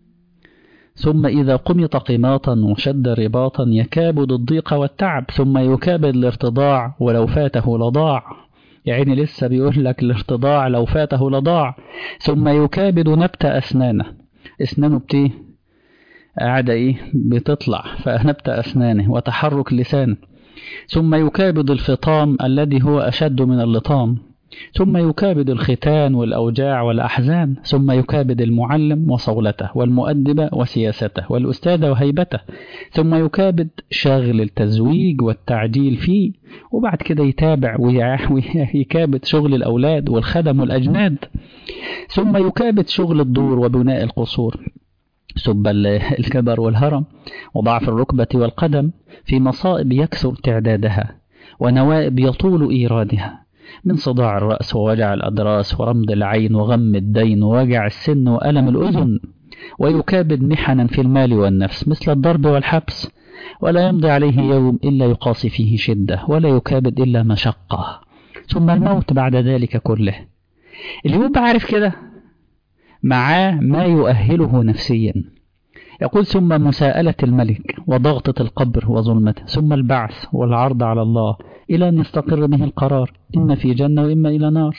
ثم إذا قمط قماطا وشد رباطا يكابد الضيق والتعب ثم يكابد الارتضاع ولو فاته لضاع يعني لسه بيقول لك الارتضاع لو فاته لضاع ثم يكابد نبت أسنانه أسنانه بتيه قاعدة إيه بتطلع فنبت أسنانه وتحرك لسانه ثم يكابد الفطام الذي هو أشد من اللطام ثم يكابد الختان والأوجاع والأحزان ثم يكابد المعلم وصولته والمؤدب وسياسته والأستاذ وهيبته ثم يكابد شغل التزويج والتعديل فيه وبعد كده يتابع ويكابد شغل الأولاد والخدم والأجناد ثم يكابد شغل الدور وبناء القصور سب الكبر والهرم وضعف الركبة والقدم في مصائب يكثر تعدادها ونوائب يطول إيرادها من صداع الرأس ووجع الأدراس ورمض العين وغم الدين ووجع السن وألم الأذن ويكابد محنا في المال والنفس مثل الضرب والحبس ولا يمضي عليه يوم إلا يقاسي فيه شدة ولا يكابد إلا مشقة ثم الموت بعد ذلك كله اللي يبقى عارف كده معاه ما يؤهله نفسيا يقول ثم مساءلة الملك وضغطة القبر وظلمته ثم البعث والعرض على الله إلى أن يستقر به القرار إما في جنة وإما إلى نار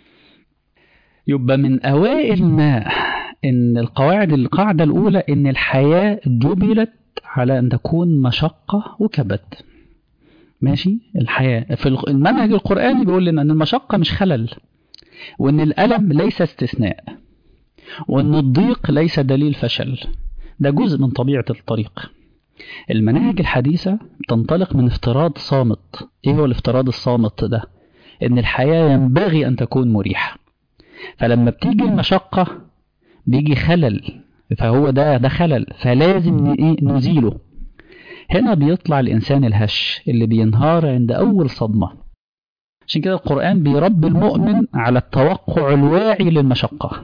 يبقى من أوائل ما إن القواعد القاعدة الأولى إن الحياة جبلت على أن تكون مشقة وكبد ماشي الحياة في المنهج القرآني بيقول لنا أن المشقة مش خلل وأن الألم ليس استثناء وأن الضيق ليس دليل فشل ده جزء من طبيعة الطريق المناهج الحديثة تنطلق من افتراض صامت ايه هو الافتراض الصامت ده ان الحياة ينبغي ان تكون مريحة فلما بتيجي المشقة بيجي خلل فهو ده ده خلل فلازم ايه نزيله هنا بيطلع الانسان الهش اللي بينهار عند اول صدمة عشان كده القرآن بيربي المؤمن على التوقع الواعي للمشقة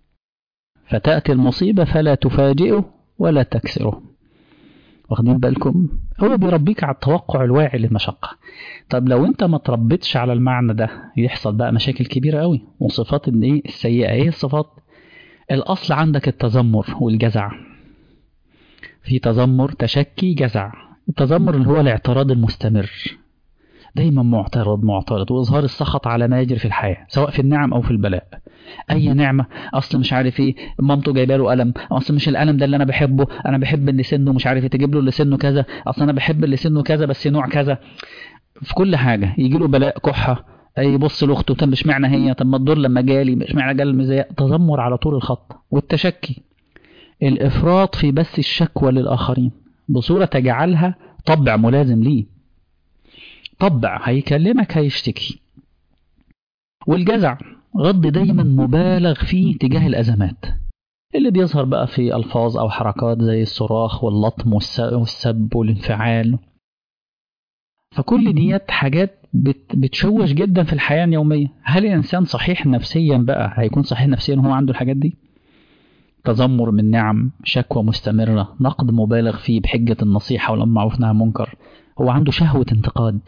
فتأتي المصيبة فلا تفاجئه ولا تكسره واخدين بالكم هو بيربيك على التوقع الواعي للمشقة طب لو انت ما تربيتش على المعنى ده يحصل بقى مشاكل كبيرة قوي وصفات ايه السيئة ايه الصفات الاصل عندك التذمر والجزع في تذمر تشكي جزع التذمر اللي هو الاعتراض المستمر دايما معترض معترض واظهار السخط على ما يجري في الحياه سواء في النعم او في البلاء اي نعمه اصل مش عارف ايه مامته جايبه له قلم اصل مش القلم ده اللي انا بحبه انا بحب اللي سنه مش عارف إيه، تجيب له اللي سنه كذا اصل انا بحب اللي سنه كذا بس نوع كذا في كل حاجه يجي له بلاء كحه يبص لاخته طب مش معنى هي طب ما الدور لما جالي مش معنى جال المزايا تذمر على طول الخط والتشكي الافراط في بث الشكوى للاخرين بصوره تجعلها طبع ملازم ليه طبع هيكلمك هيشتكي والجزع غض دايما مبالغ فيه تجاه الازمات اللي بيظهر بقى في الفاظ او حركات زي الصراخ واللطم والسب والانفعال فكل ديت حاجات بت بتشوش جدا في الحياه اليوميه هل الانسان صحيح نفسيا بقى هيكون صحيح نفسيا وهو عنده الحاجات دي تذمر من نعم شكوى مستمرة نقد مبالغ فيه بحجة النصيحة والأمر معروف إنها منكر هو عنده شهوة انتقاد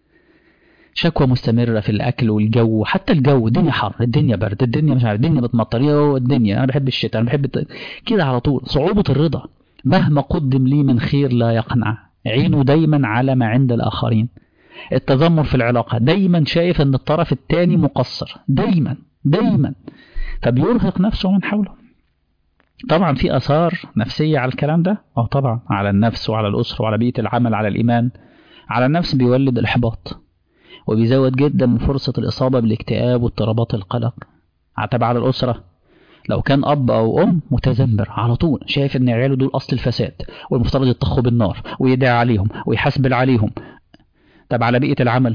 شكوى مستمرة في الأكل والجو حتى الجو الدنيا حر الدنيا برد الدنيا مش عارف الدنيا بتمطر يا الدنيا أنا بحب الشتاء أنا بحب الت... كده على طول صعوبة الرضا مهما قدم لي من خير لا يقنع عينه دايما على ما عند الآخرين التذمر في العلاقة دايما شايف أن الطرف الثاني مقصر دايما دايما فبيرهق نفسه من حوله طبعا في اثار نفسيه على الكلام ده اه طبعا على النفس وعلى الاسره وعلى بيئه العمل على الايمان على النفس بيولد الاحباط وبيزود جدا من فرصه الاصابه بالاكتئاب واضطرابات القلق طب على الاسره لو كان اب او ام متذمر على طول شايف ان عياله دول اصل الفساد والمفترض يطخوا بالنار ويدعي عليهم ويحاسب عليهم طب على بيئه العمل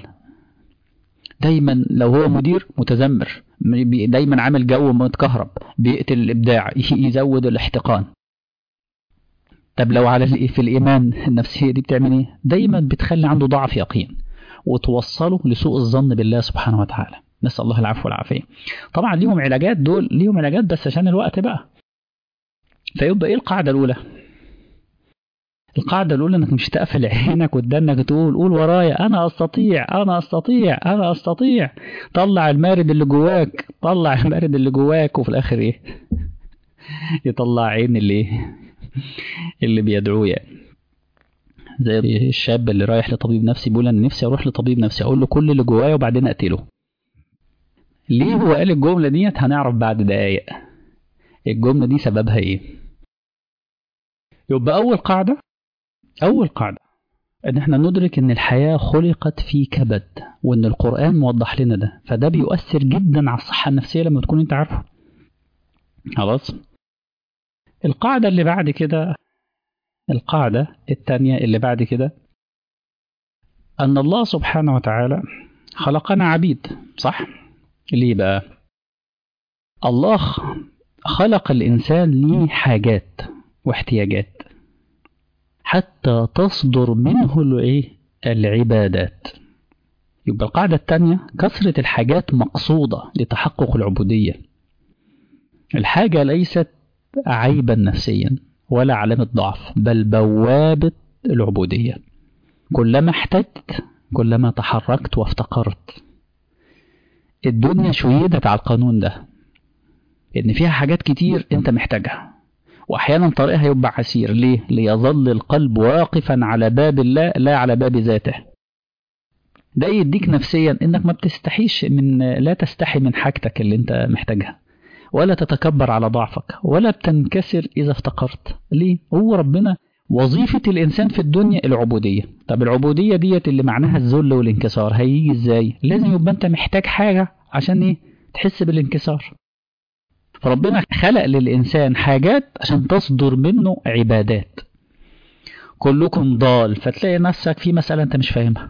دايما لو هو مدير متذمر دايما عامل جو متكهرب بيقتل الابداع يزود الاحتقان طب لو على في الايمان النفسيه دي بتعمل ايه دايما بتخلي عنده ضعف يقين وتوصله لسوء الظن بالله سبحانه وتعالى نسال الله العفو والعافيه طبعا ليهم علاجات دول ليهم علاجات بس عشان الوقت بقى فيبقى ايه القاعده الاولى القاعدة الأولى إنك مش تقفل عينك ودنك تقول قول ورايا أنا أستطيع أنا أستطيع أنا أستطيع طلع المارد اللي جواك طلع المارد اللي جواك وفي الآخر إيه يطلع عين اللي إيه اللي بيدعوه يعني زي الشاب اللي رايح لطبيب نفسي بيقول أنا نفسي أروح لطبيب نفسي أقول له كل اللي جوايا وبعدين أقتله ليه هو قال الجملة ديت هنعرف بعد دقايق الجملة دي سببها إيه يبقى أول قاعدة أول قاعدة إن إحنا ندرك إن الحياة خلقت في كبد وإن القرآن موضح لنا ده فده بيؤثر جدا على الصحة النفسية لما تكون أنت عارفه خلاص القاعدة اللي بعد كده القاعدة الثانية اللي بعد كده أن الله سبحانه وتعالى خلقنا عبيد صح؟ ليه بقى؟ الله خلق الإنسان ليه حاجات واحتياجات حتى تصدر منه الايه العبادات يبقى القاعدة الثانية كثرة الحاجات مقصودة لتحقق العبودية الحاجة ليست عيبا نفسيا ولا علامة ضعف بل بوابة العبودية كلما احتجت كلما تحركت وافتقرت الدنيا شيدت على القانون ده ان فيها حاجات كتير انت محتاجها واحيانا طريقها يبقى عسير ليه ليظل القلب واقفا على باب الله لا على باب ذاته ده يديك نفسيا انك ما بتستحيش من لا تستحي من حاجتك اللي انت محتاجها ولا تتكبر على ضعفك ولا بتنكسر اذا افتقرت ليه هو ربنا وظيفة الإنسان في الدنيا العبودية طب العبودية ديت اللي معناها الذل والانكسار هيجي ازاي لازم يبقى انت محتاج حاجة عشان ايه تحس بالانكسار فربنا خلق للإنسان حاجات عشان تصدر منه عبادات كلكم ضال فتلاقي نفسك في مسألة أنت مش فاهمها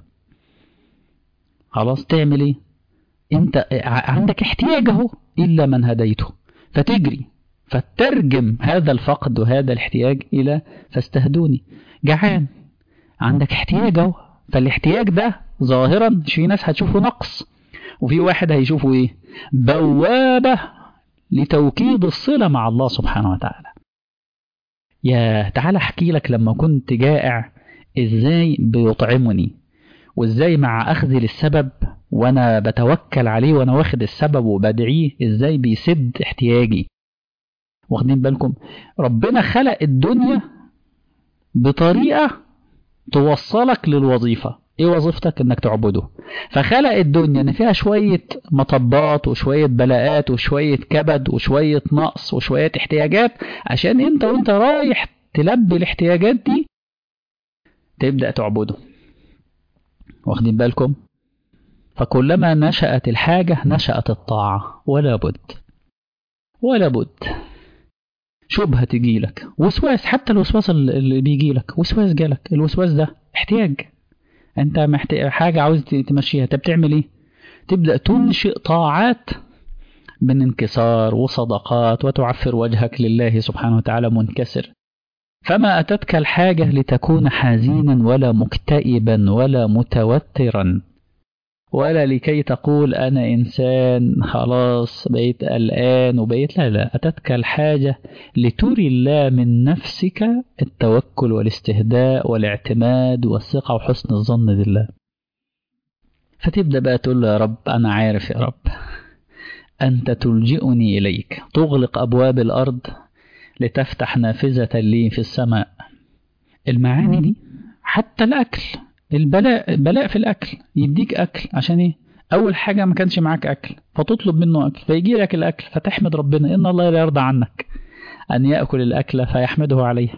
خلاص تعمل إيه أنت عندك احتياج أهو إلا من هديته فتجري فترجم هذا الفقد وهذا الاحتياج إلى فاستهدوني جعان عندك احتياج أهو فالاحتياج ده ظاهرا في ناس هتشوفه نقص وفي واحد هيشوفه ايه بوابة لتوكيد الصلة مع الله سبحانه وتعالى يا تعالى احكي لك لما كنت جائع ازاي بيطعمني وازاي مع اخذي للسبب وانا بتوكل عليه وانا واخد السبب وبدعيه ازاي بيسد احتياجي واخدين بالكم ربنا خلق الدنيا بطريقة توصلك للوظيفة ايه وظيفتك انك تعبده فخلق الدنيا ان فيها شوية مطبات وشوية بلاءات وشوية كبد وشوية نقص وشوية احتياجات عشان انت وانت رايح تلبي الاحتياجات دي تبدأ تعبده واخدين بالكم فكلما نشأت الحاجة نشأت الطاعة ولا بد ولا بد شبهة تجيلك وسواس حتى الوسواس اللي بيجيلك وسواس جالك الوسواس ده احتياج انت محتاج حاجة عاوز تمشيها طب تعمل ايه تبدأ تنشئ طاعات من انكسار وصدقات وتعفر وجهك لله سبحانه وتعالى منكسر فما أتتك الحاجة لتكون حزينا ولا مكتئبا ولا متوترا ولا لكي تقول أنا إنسان خلاص بقيت قلقان وبقيت لا لا أتتك الحاجة لتري الله من نفسك التوكل والاستهداء والاعتماد والثقة وحسن الظن بالله فتبدأ بقى تقول له يا رب أنا عارف يا رب أنت تلجئني إليك تغلق أبواب الأرض لتفتح نافذة لي في السماء المعاني دي حتى الأكل البلاء بلاء في الأكل يديك أكل عشان إيه؟ أول حاجة ما كانش معاك أكل فتطلب منه أكل فيجي لك الأكل فتحمد ربنا إن الله لا يرضى عنك أن يأكل الأكل فيحمده عليه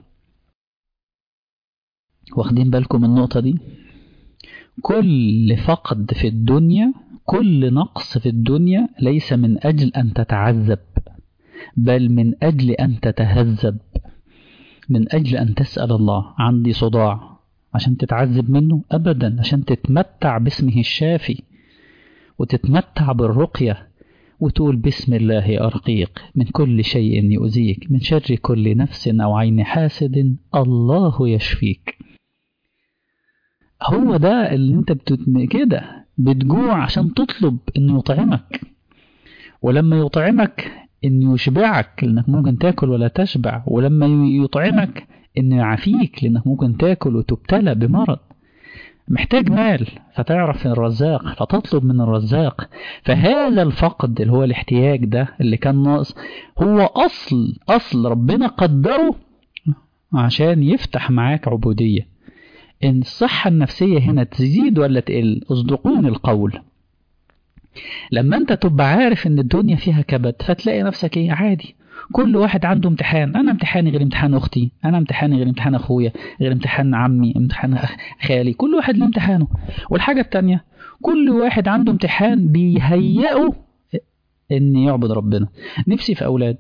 واخدين بالكم النقطة دي كل فقد في الدنيا كل نقص في الدنيا ليس من أجل أن تتعذب بل من أجل أن تتهذب من أجل أن تسأل الله عندي صداع عشان تتعذب منه أبدا عشان تتمتع باسمه الشافي وتتمتع بالرقية وتقول بسم الله أرقيك من كل شيء يؤذيك من شر كل نفس أو عين حاسد الله يشفيك هو ده اللي انت بتتم كده بتجوع عشان تطلب انه يطعمك ولما يطعمك انه يشبعك لانك ممكن تاكل ولا تشبع ولما يطعمك انه يعافيك لانك ممكن تاكل وتبتلى بمرض محتاج مال فتعرف الرزاق فتطلب من الرزاق فهذا الفقد اللي هو الاحتياج ده اللي كان ناقص هو اصل اصل ربنا قدره عشان يفتح معاك عبودية ان الصحة النفسية هنا تزيد ولا تقل اصدقوني القول لما انت تبقى عارف ان الدنيا فيها كبد فتلاقي نفسك ايه عادي كل واحد عنده امتحان انا امتحاني غير امتحان اختي انا امتحاني غير امتحان اخويا غير امتحان عمي امتحان خالي كل واحد له امتحانه والحاجة التانية كل واحد عنده امتحان بيهيئه ان يعبد ربنا نفسي في اولاد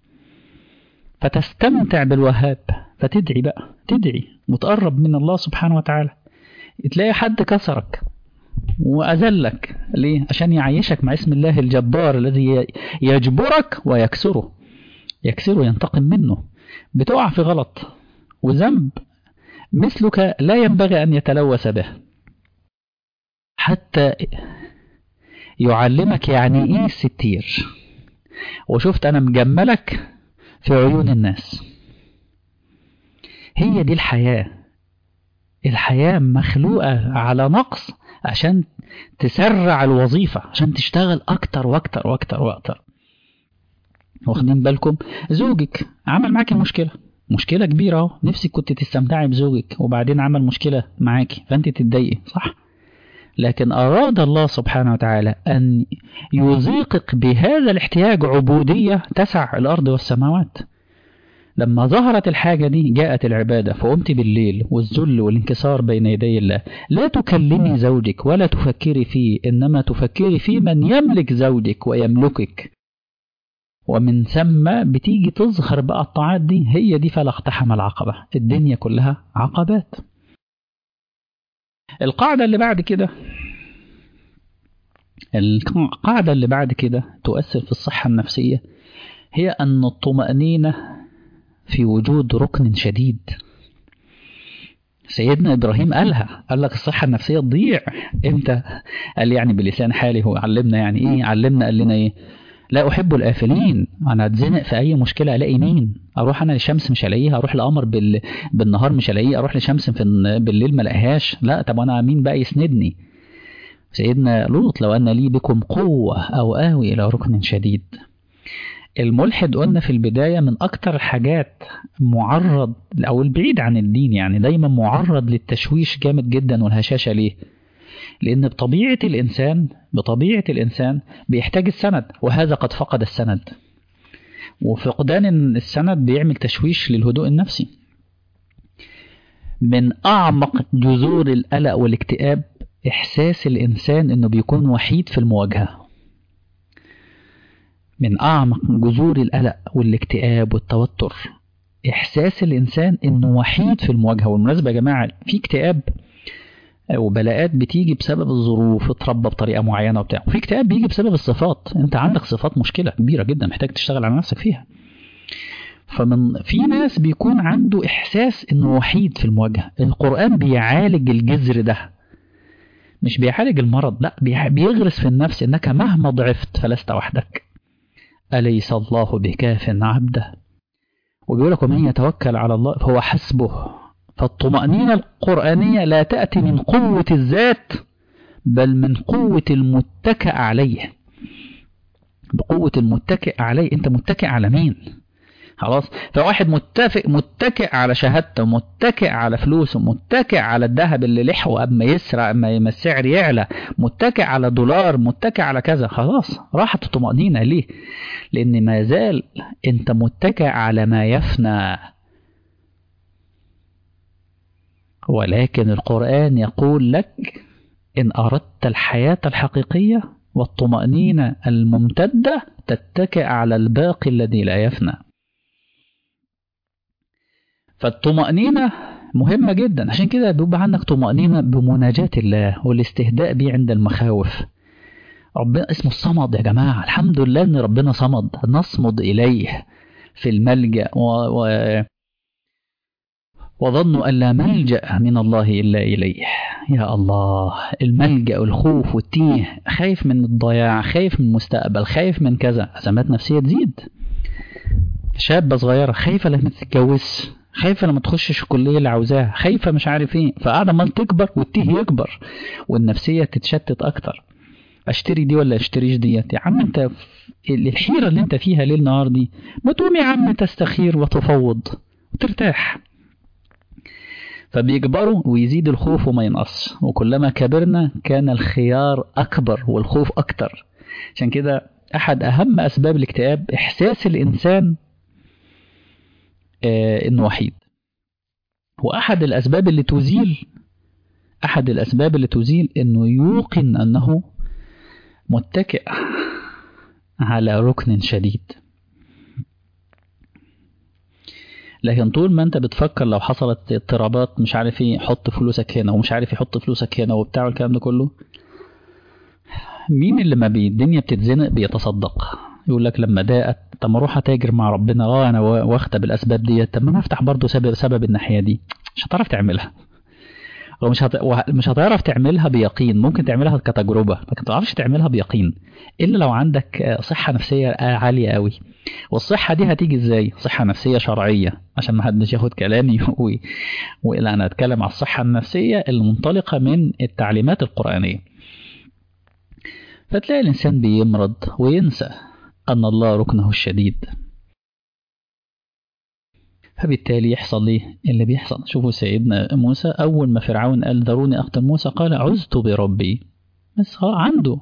فتستمتع بالوهاب فتدعي بقى تدعي وتقرب من الله سبحانه وتعالى تلاقي حد كسرك وأذلك ليه؟ عشان يعيشك مع اسم الله الجبار الذي يجبرك ويكسره يكسره ينتقم منه بتقع في غلط وذنب مثلك لا ينبغي أن يتلوث به حتى يعلمك يعني إيه الستير وشفت أنا مجملك في عيون الناس هي دي الحياة الحياة مخلوقة على نقص عشان تسرع الوظيفة عشان تشتغل أكتر وأكتر وأكتر وأكتر واخدين بالكم زوجك عمل معاك مشكلة مشكلة كبيرة اهو نفسك كنت تستمتعي بزوجك وبعدين عمل مشكلة معاكي فأنت تتضايقي صح لكن أراد الله سبحانه وتعالى أن يذيقك بهذا الاحتياج عبودية تسع الأرض والسماوات لما ظهرت الحاجة دي جاءت العبادة فقمت بالليل والذل والانكسار بين يدي الله لا تكلمي زوجك ولا تفكري فيه إنما تفكري في من يملك زوجك ويملكك ومن ثم بتيجي تظهر بقى الطاعات دي هي دي فلا اقتحم العقبة الدنيا كلها عقبات القاعدة اللي بعد كده القاعدة اللي بعد كده تؤثر في الصحة النفسية هي أن الطمأنينة في وجود ركن شديد سيدنا إبراهيم قالها قال لك الصحة النفسية تضيع امتى قال يعني بلسان حالي هو علمنا يعني ايه علمنا قال لنا ايه لا أحب الآفلين أنا أتزنق في أي مشكلة ألاقي مين أروح أنا للشمس مش ألاقيها أروح لقمر بال... بالنهار مش ألاقيه أروح لشمس في بالليل ما ألاقيهاش لا طب أنا مين بقى يسندني سيدنا لوط لو أن لي بكم قوة أو آوي إلى ركن شديد الملحد قلنا في البداية من أكتر الحاجات معرض أو البعيد عن الدين يعني دايما معرض للتشويش جامد جدا والهشاشة ليه لأن بطبيعة الإنسان بطبيعة الإنسان بيحتاج السند وهذا قد فقد السند وفقدان السند بيعمل تشويش للهدوء النفسي من أعمق جذور القلق والاكتئاب إحساس الإنسان إنه بيكون وحيد في المواجهة من أعمق جذور القلق والاكتئاب والتوتر إحساس الإنسان إنه وحيد في المواجهة والمناسبة يا جماعة في اكتئاب وبلاءات بتيجي بسبب الظروف اتربى بطريقة معينة وبتاع وفي اكتئاب بيجي بسبب الصفات أنت عندك صفات مشكلة كبيرة جدا محتاج تشتغل على نفسك فيها فمن في ناس بيكون عنده إحساس إنه وحيد في المواجهة القرآن بيعالج الجذر ده مش بيعالج المرض لا بيغرس في النفس إنك مهما ضعفت فلست وحدك أليس الله بكاف عبده وبيقول لك ومن يتوكل على الله فهو حسبه فالطمأنينة القرآنية لا تأتي من قوة الذات بل من قوة المتكئ عليه بقوة المتكئ عليه أنت متكئ على مين خلاص فواحد متفق متكئ على شهادته متكئ على فلوسه متكئ على الذهب اللي لحقه اما يسرق اما السعر يعلى متكئ على دولار متكئ على كذا خلاص راحت الطمأنينة ليه لان ما زال انت متكئ على ما يفنى ولكن القرآن يقول لك إن أردت الحياة الحقيقية والطمأنينة الممتدة تتكئ على الباقي الذي لا يفنى فالطمأنينة مهمة جدا عشان كده بيبقى عندك طمأنينة بمناجاة الله والاستهداء به عند المخاوف ربنا اسمه الصمد يا جماعة الحمد لله ان ربنا صمد نصمد إليه في الملجأ و... و... وظنوا أن لا ملجأ من الله إلا إليه يا الله الملجأ والخوف والتيه خايف من الضياع خايف من المستقبل خايف من كذا أزمات نفسية تزيد شابة صغيرة خايفة لما تتجوز خايفة لما تخشش الكلية اللي عاوزاها خايفة مش عارف ايه فقاعدة ما تكبر والتيه يكبر والنفسية تتشتت أكتر اشتري دي ولا اشتريش ديت يا عم انت الحيرة اللي انت فيها ليل نهار دي ما تقوم يا عم تستخير وتفوض وترتاح فبيكبروا ويزيد الخوف وما ينقص وكلما كبرنا كان الخيار أكبر والخوف أكتر عشان كده أحد أهم أسباب الاكتئاب إحساس الإنسان آه إنه وحيد وأحد الأسباب اللي تزيل أحد الأسباب اللي تزيل إنه يوقن أنه متكئ على ركن شديد لكن طول ما انت بتفكر لو حصلت اضطرابات مش عارف ايه حط فلوسك هنا ومش عارف يحط فلوسك هنا وبتاع والكلام ده كله مين اللي ما بي الدنيا بتتزنق بيتصدق يقول لك لما ضاقت طب ما اروح اتاجر مع ربنا اه انا واخده بالاسباب ديت طب ما انا افتح برضه سبب سبب الناحيه دي مش هتعرف تعملها ومش هت... مش هتعرف تعملها بيقين ممكن تعملها كتجربه لكن ما تعرفش تعملها بيقين الا لو عندك صحه نفسيه عاليه قوي والصحه دي هتيجي ازاي صحه نفسيه شرعيه عشان ما حدش ياخد كلامي و... ولا انا اتكلم على الصحه النفسيه المنطلقه من التعليمات القرانيه فتلاقي الانسان بيمرض وينسى ان الله ركنه الشديد فبالتالي يحصل ليه اللي بيحصل شوفوا سيدنا موسى أول ما فرعون قال ذروني أقتل موسى قال عزت بربي بس عنده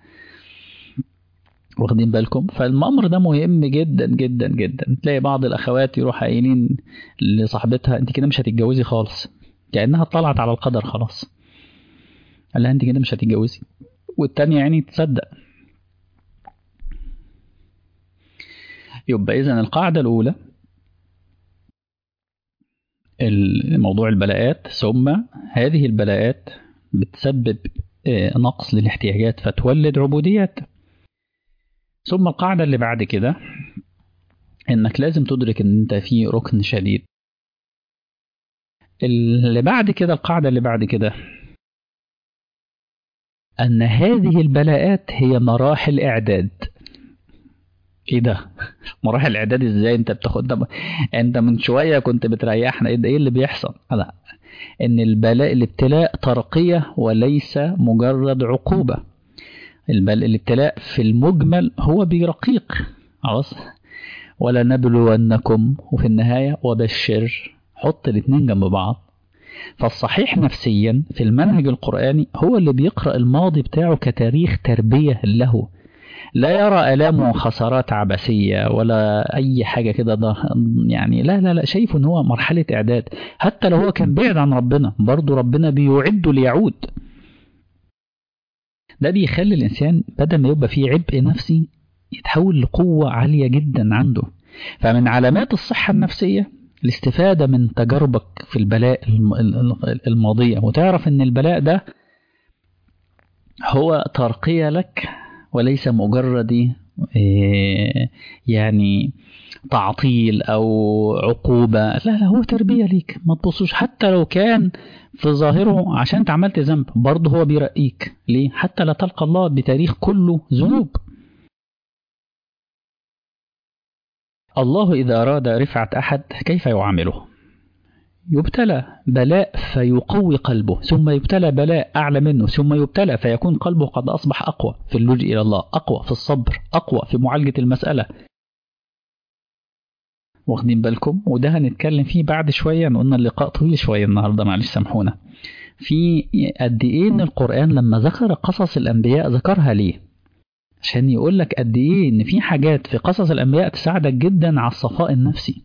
واخدين بالكم فالأمر ده مهم جدا جدا جدا تلاقي بعض الأخوات يروح قايلين لصاحبتها أنت كده مش هتتجوزي خالص كأنها طلعت على القدر خلاص قال لها أنت كده مش هتتجوزي والتانية يعني تصدق يبقى إذا القاعدة الأولى الموضوع البلاءات ثم هذه البلاءات بتسبب نقص للاحتياجات فتولد عبوديات ثم القاعدة اللي بعد كده انك لازم تدرك ان انت في ركن شديد اللي بعد كده القاعدة اللي بعد كده ان هذه البلاءات هي مراحل اعداد ايه ده مراحل الاعداد ازاي انت بتاخد ده انت من شويه كنت بتريحنا ايه ده ايه اللي بيحصل لا ان البلاء الابتلاء ترقيه وليس مجرد عقوبه البل... الابتلاء في المجمل هو بيرقيق خلاص ولا نبلونكم وفي النهاية وبشر حط الاتنين جنب بعض فالصحيح نفسيا في المنهج القرآني هو اللي بيقرأ الماضي بتاعه كتاريخ تربية له لا يرى آلام وخسارات عبثية ولا أي حاجة كده ده يعني لا لا لا شايفه إن هو مرحلة إعداد حتى لو هو كان بعيد عن ربنا برضه ربنا بيعده ليعود ده بيخلي الإنسان بدل ما يبقى فيه عبء نفسي يتحول لقوة عالية جدا عنده فمن علامات الصحة النفسية الاستفادة من تجاربك في البلاء الماضية وتعرف ان البلاء ده هو ترقية لك وليس مجرد يعني تعطيل او عقوبة لا لا هو تربية ليك ما تبصوش حتى لو كان في ظاهره عشان انت عملت ذنب برضه هو بيرقيك ليه حتى لا تلقى الله بتاريخ كله ذنوب الله إذا أراد رفعة أحد كيف يعامله يبتلى بلاء فيقوي قلبه ثم يبتلى بلاء أعلى منه ثم يبتلى فيكون قلبه قد أصبح أقوى في اللجوء إلى الله أقوى في الصبر أقوى في معالجة المسألة واخدين بالكم وده هنتكلم فيه بعد شوية قلنا اللقاء طويل شوية النهاردة معلش سامحونا في قد إيه إن القرآن لما ذكر قصص الأنبياء ذكرها ليه عشان يقول لك قد ايه ان في حاجات في قصص الانبياء تساعدك جدا على الصفاء النفسي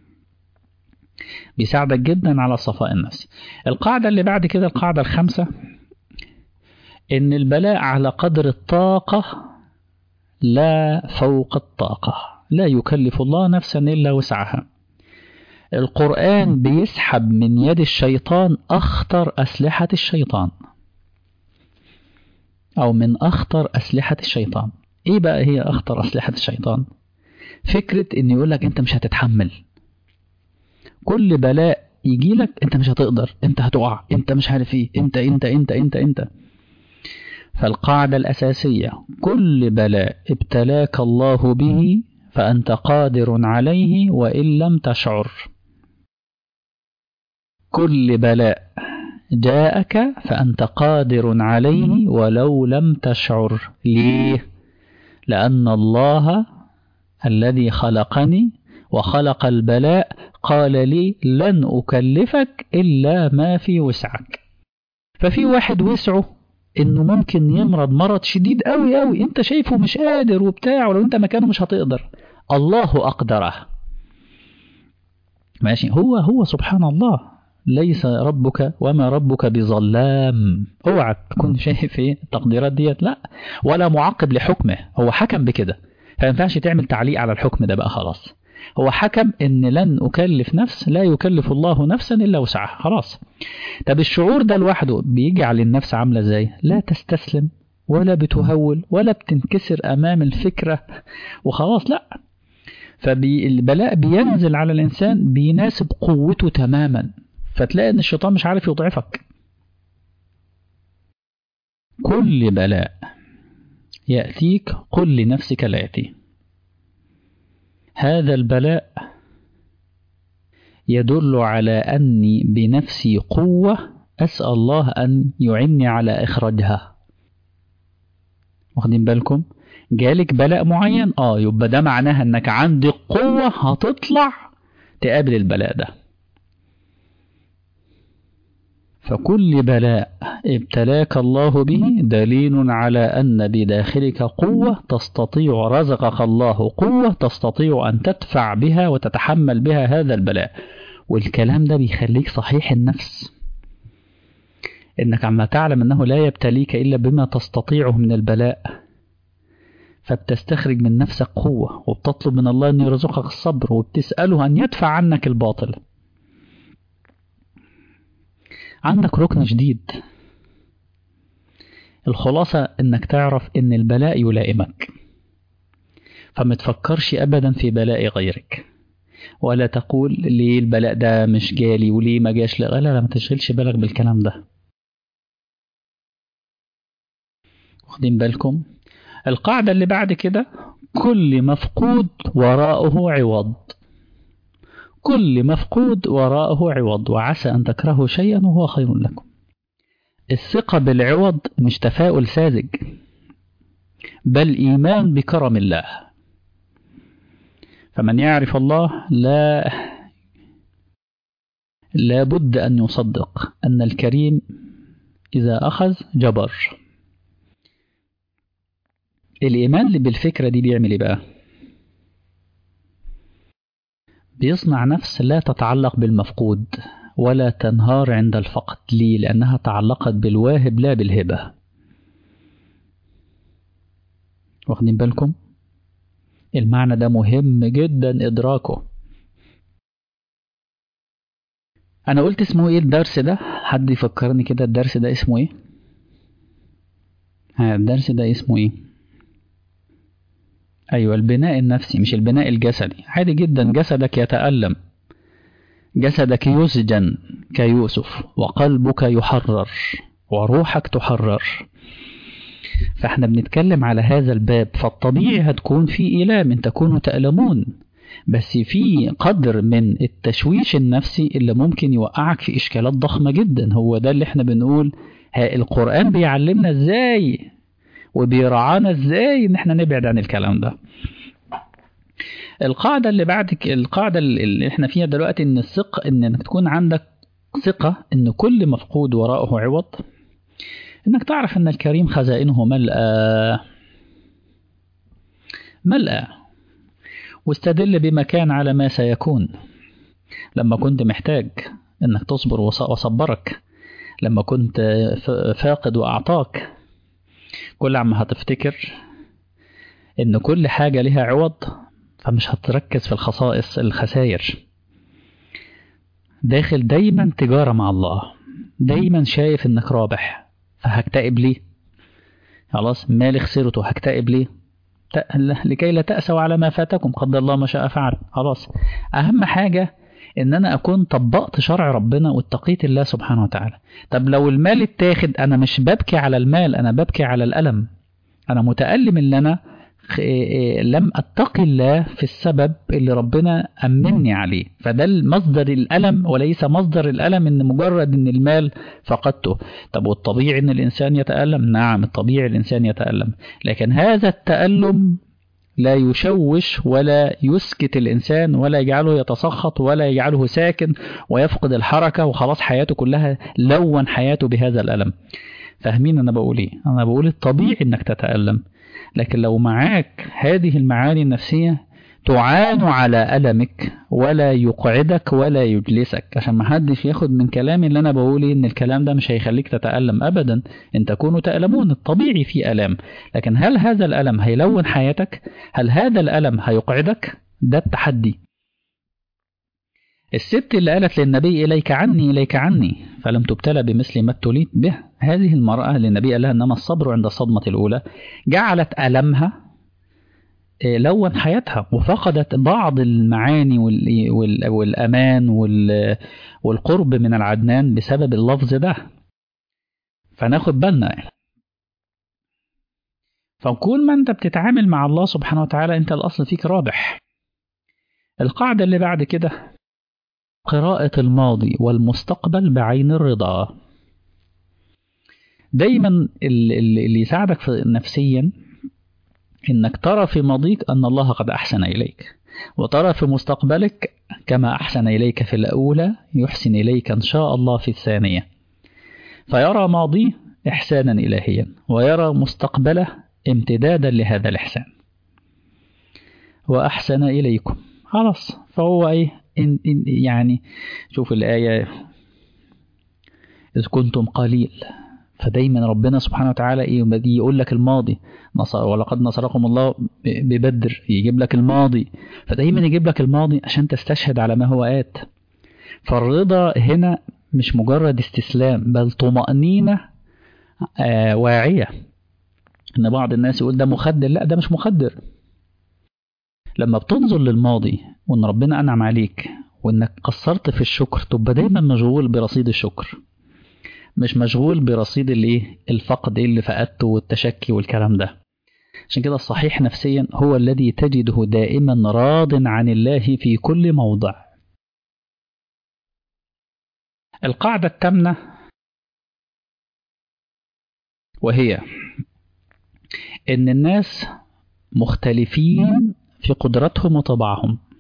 بيساعدك جدا على الصفاء النفسي القاعدة اللي بعد كده القاعدة الخامسة ان البلاء على قدر الطاقة لا فوق الطاقة لا يكلف الله نفسا إلا وسعها القرآن بيسحب من يد الشيطان أخطر أسلحة الشيطان أو من أخطر أسلحة الشيطان إيه بقى هي أخطر أسلحة الشيطان فكرة إن يقول لك أنت مش هتتحمل كل بلاء يجي لك أنت مش هتقدر أنت هتقع أنت مش عارف إيه أنت أنت أنت أنت أنت فالقاعدة الأساسية كل بلاء ابتلاك الله به فأنت قادر عليه وإن لم تشعر كل بلاء جاءك فأنت قادر عليه ولو لم تشعر ليه؟ لأن الله الذي خلقني وخلق البلاء قال لي لن أكلفك إلا ما في وسعك ففي واحد وسعه إنه ممكن يمرض مرض شديد أوي أوي أنت شايفه مش قادر وبتاع ولو أنت مكانه مش هتقدر الله أقدره ماشي هو هو سبحان الله ليس ربك وما ربك بظلام اوعى تكون شايف ايه التقديرات ديت لا ولا معقب لحكمه هو حكم بكده فما ينفعش تعمل تعليق على الحكم ده بقى خلاص هو حكم ان لن اكلف نفس لا يكلف الله نفسا الا وسعها خلاص طب الشعور ده لوحده بيجعل النفس عامله ازاي لا تستسلم ولا بتهول ولا بتنكسر امام الفكره وخلاص لا فالبلاء بينزل على الانسان بيناسب قوته تماما فتلاقي ان الشيطان مش عارف يضعفك كل بلاء يأتيك قل لنفسك لا يأتي هذا البلاء يدل على أني بنفسي قوة أسأل الله أن يعني على إخراجها واخدين بالكم جالك بلاء معين اه يبقى ده معناها انك عندك قوة هتطلع تقابل البلاء ده فكل بلاء ابتلاك الله به دليل على أن بداخلك قوة تستطيع رزقك الله قوة تستطيع أن تدفع بها وتتحمل بها هذا البلاء والكلام ده بيخليك صحيح النفس إنك عما تعلم أنه لا يبتليك إلا بما تستطيعه من البلاء فبتستخرج من نفسك قوة وبتطلب من الله أن يرزقك الصبر وبتسأله أن يدفع عنك الباطل عندك ركن جديد الخلاصة انك تعرف ان البلاء يلائمك فما تفكرش ابدا في بلاء غيرك ولا تقول ليه البلاء ده مش جالي وليه ما جاش لا لا ما تشغلش بالك بالكلام ده واخدين بالكم القاعدة اللي بعد كده كل مفقود وراءه عوض كل مفقود وراءه عوض وعسى أن تكرهوا شيئا وهو خير لكم الثقة بالعوض مش تفاؤل ساذج بل إيمان بكرم الله فمن يعرف الله لا لا بد أن يصدق أن الكريم إذا أخذ جبر الإيمان اللي بالفكرة دي بيعمل إيه بقى؟ بيصنع نفس لا تتعلق بالمفقود ولا تنهار عند الفقد ليه؟ لأنها تعلقت بالواهب لا بالهبة واخدين بالكم؟ المعنى ده مهم جدا إدراكه أنا قلت اسمه إيه الدرس ده؟ حد يفكرني كده الدرس ده اسمه إيه؟ ها الدرس ده اسمه إيه؟ أيوة البناء النفسي مش البناء الجسدي عادي جدا جسدك يتألم جسدك يسجن كيوسف وقلبك يحرر وروحك تحرر فاحنا بنتكلم على هذا الباب فالطبيعي هتكون في إيلام ان تكونوا تألمون بس في قدر من التشويش النفسي اللي ممكن يوقعك في إشكالات ضخمة جدا هو ده اللي احنا بنقول القرآن بيعلمنا ازاي وبيرعانا ازاي ان احنا نبعد عن الكلام ده القاعدة اللي بعد القاعدة اللي احنا فيها دلوقتي ان الثقة ان انك تكون عندك ثقة ان كل مفقود وراءه عوض انك تعرف ان الكريم خزائنه ملأى ملأى واستدل بما كان على ما سيكون لما كنت محتاج انك تصبر وصبرك لما كنت فاقد واعطاك كل عما هتفتكر ان كل حاجة لها عوض فمش هتركز في الخصائص الخسائر داخل دايما تجارة مع الله دايما شايف انك رابح فهكتئب ليه خلاص مالي خسرته هكتئب ليه لكي لا تأسوا على ما فاتكم قدر الله ما شاء فعل خلاص أهم حاجة إن أنا أكون طبقت شرع ربنا واتقيت الله سبحانه وتعالى طب لو المال اتاخد أنا مش ببكي على المال أنا ببكي على الألم أنا متألم إن أنا لم أتقي الله في السبب اللي ربنا أمني عليه فده مصدر الألم وليس مصدر الألم إن مجرد إن المال فقدته طب والطبيعي إن الإنسان يتألم نعم الطبيعي الإنسان يتألم لكن هذا التألم لا يشوش ولا يسكت الإنسان ولا يجعله يتسخط ولا يجعله ساكن ويفقد الحركة وخلاص حياته كلها لون حياته بهذا الألم فاهمين أنا بقول إيه أنا بقول الطبيعي إنك تتألم لكن لو معاك هذه المعاني النفسية تعان على ألمك ولا يقعدك ولا يجلسك عشان ما حدش ياخد من كلامي اللي أنا بقوله إن الكلام ده مش هيخليك تتألم أبدا إن تكونوا تألمون الطبيعي في ألام لكن هل هذا الألم هيلون حياتك هل هذا الألم هيقعدك ده التحدي الست اللي قالت للنبي إليك عني إليك عني فلم تبتلى بمثل ما ابتليت به هذه المرأة اللي النبي قال لها إنما الصبر عند الصدمة الأولى جعلت ألمها لون حياتها وفقدت بعض المعاني والأمان والقرب من العدنان بسبب اللفظ ده فناخد بالنا فكل ما انت بتتعامل مع الله سبحانه وتعالى انت الأصل فيك رابح القاعدة اللي بعد كده قراءة الماضي والمستقبل بعين الرضا دايما اللي يساعدك نفسيا انك ترى في ماضيك ان الله قد احسن اليك وترى في مستقبلك كما احسن اليك في الاولى يحسن اليك ان شاء الله في الثانيه فيرى ماضيه احسانا الهيا ويرى مستقبله امتدادا لهذا الاحسان واحسن اليكم خلاص فهو ايه إن إن يعني شوف الآية إذ كنتم قليل فدايما ربنا سبحانه وتعالى إيه يقول لك الماضي نصر ولقد نصركم الله ببدر يجيب لك الماضي فدايما يجيب لك الماضي عشان تستشهد على ما هو آت فالرضا هنا مش مجرد استسلام بل طمأنينة آه واعية إن بعض الناس يقول ده مخدر لا ده مش مخدر لما بتنظر للماضي وان ربنا انعم عليك وانك قصرت في الشكر تبقى دايما مشغول برصيد الشكر مش مشغول برصيد الايه الفقد ايه اللي فقدته والتشكي والكلام ده عشان كده الصحيح نفسيا هو الذي تجده دائما راض عن الله في كل موضع القاعدة الثامنة وهي ان الناس مختلفين في قدرتهم وطبعهم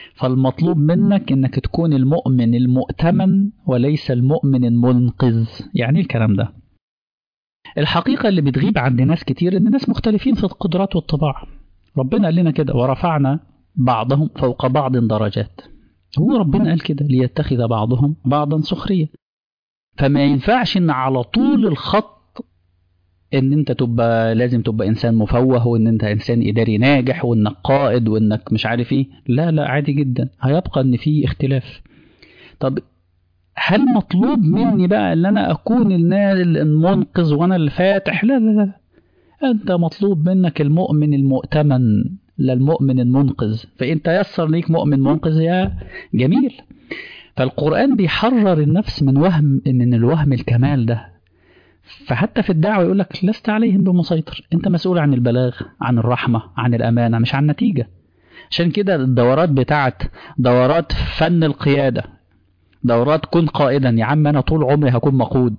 فالمطلوب منك انك تكون المؤمن المؤتمن وليس المؤمن المنقذ يعني إيه الكلام ده الحقيقة اللي بتغيب عند ناس كتير ان الناس مختلفين في القدرات والطباع ربنا قال لنا كده ورفعنا بعضهم فوق بعض درجات هو ربنا قال كده ليتخذ بعضهم بعضا سخرية فما ينفعش ان على طول الخط ان انت تبقى لازم تبقى انسان مفوه وان انت انسان اداري ناجح وانك قائد وانك مش عارف ايه لا لا عادي جدا هيبقى ان في اختلاف طب هل مطلوب مني بقى ان انا اكون المنقذ وانا الفاتح لا لا لا انت مطلوب منك المؤمن المؤتمن لا المؤمن المنقذ فانت يسر ليك مؤمن منقذ يا جميل فالقرآن بيحرر النفس من وهم من الوهم الكمال ده فحتى في الدعوة يقول لك لست عليهم بمسيطر انت مسؤول عن البلاغ عن الرحمة عن الأمانة مش عن النتيجة عشان كده الدورات بتاعت دورات فن القيادة دورات كن قائدا يا عم انا طول عمري هكون مقود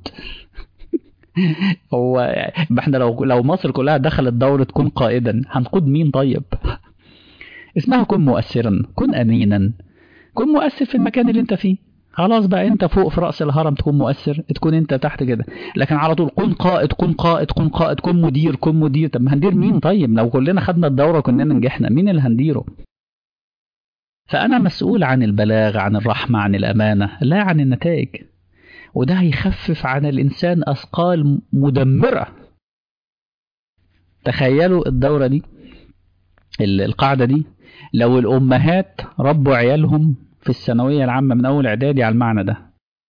هو احنا لو لو مصر كلها دخلت دورة كن قائدا هنقود مين طيب اسمها كن مؤثرا كن امينا كن مؤثر في المكان اللي انت فيه خلاص بقى انت فوق في راس الهرم تكون مؤثر تكون انت تحت كده لكن على طول كن قائد كن قائد كن قائد كن مدير كن مدير طب ما هندير مين طيب لو كلنا خدنا الدوره كلنا نجحنا مين اللي هنديره فانا مسؤول عن البلاغ عن الرحمه عن الامانه لا عن النتائج وده هيخفف عن الانسان اثقال مدمره تخيلوا الدوره دي القاعده دي لو الامهات ربوا عيالهم في الثانوية العامة من أول إعدادي على المعنى ده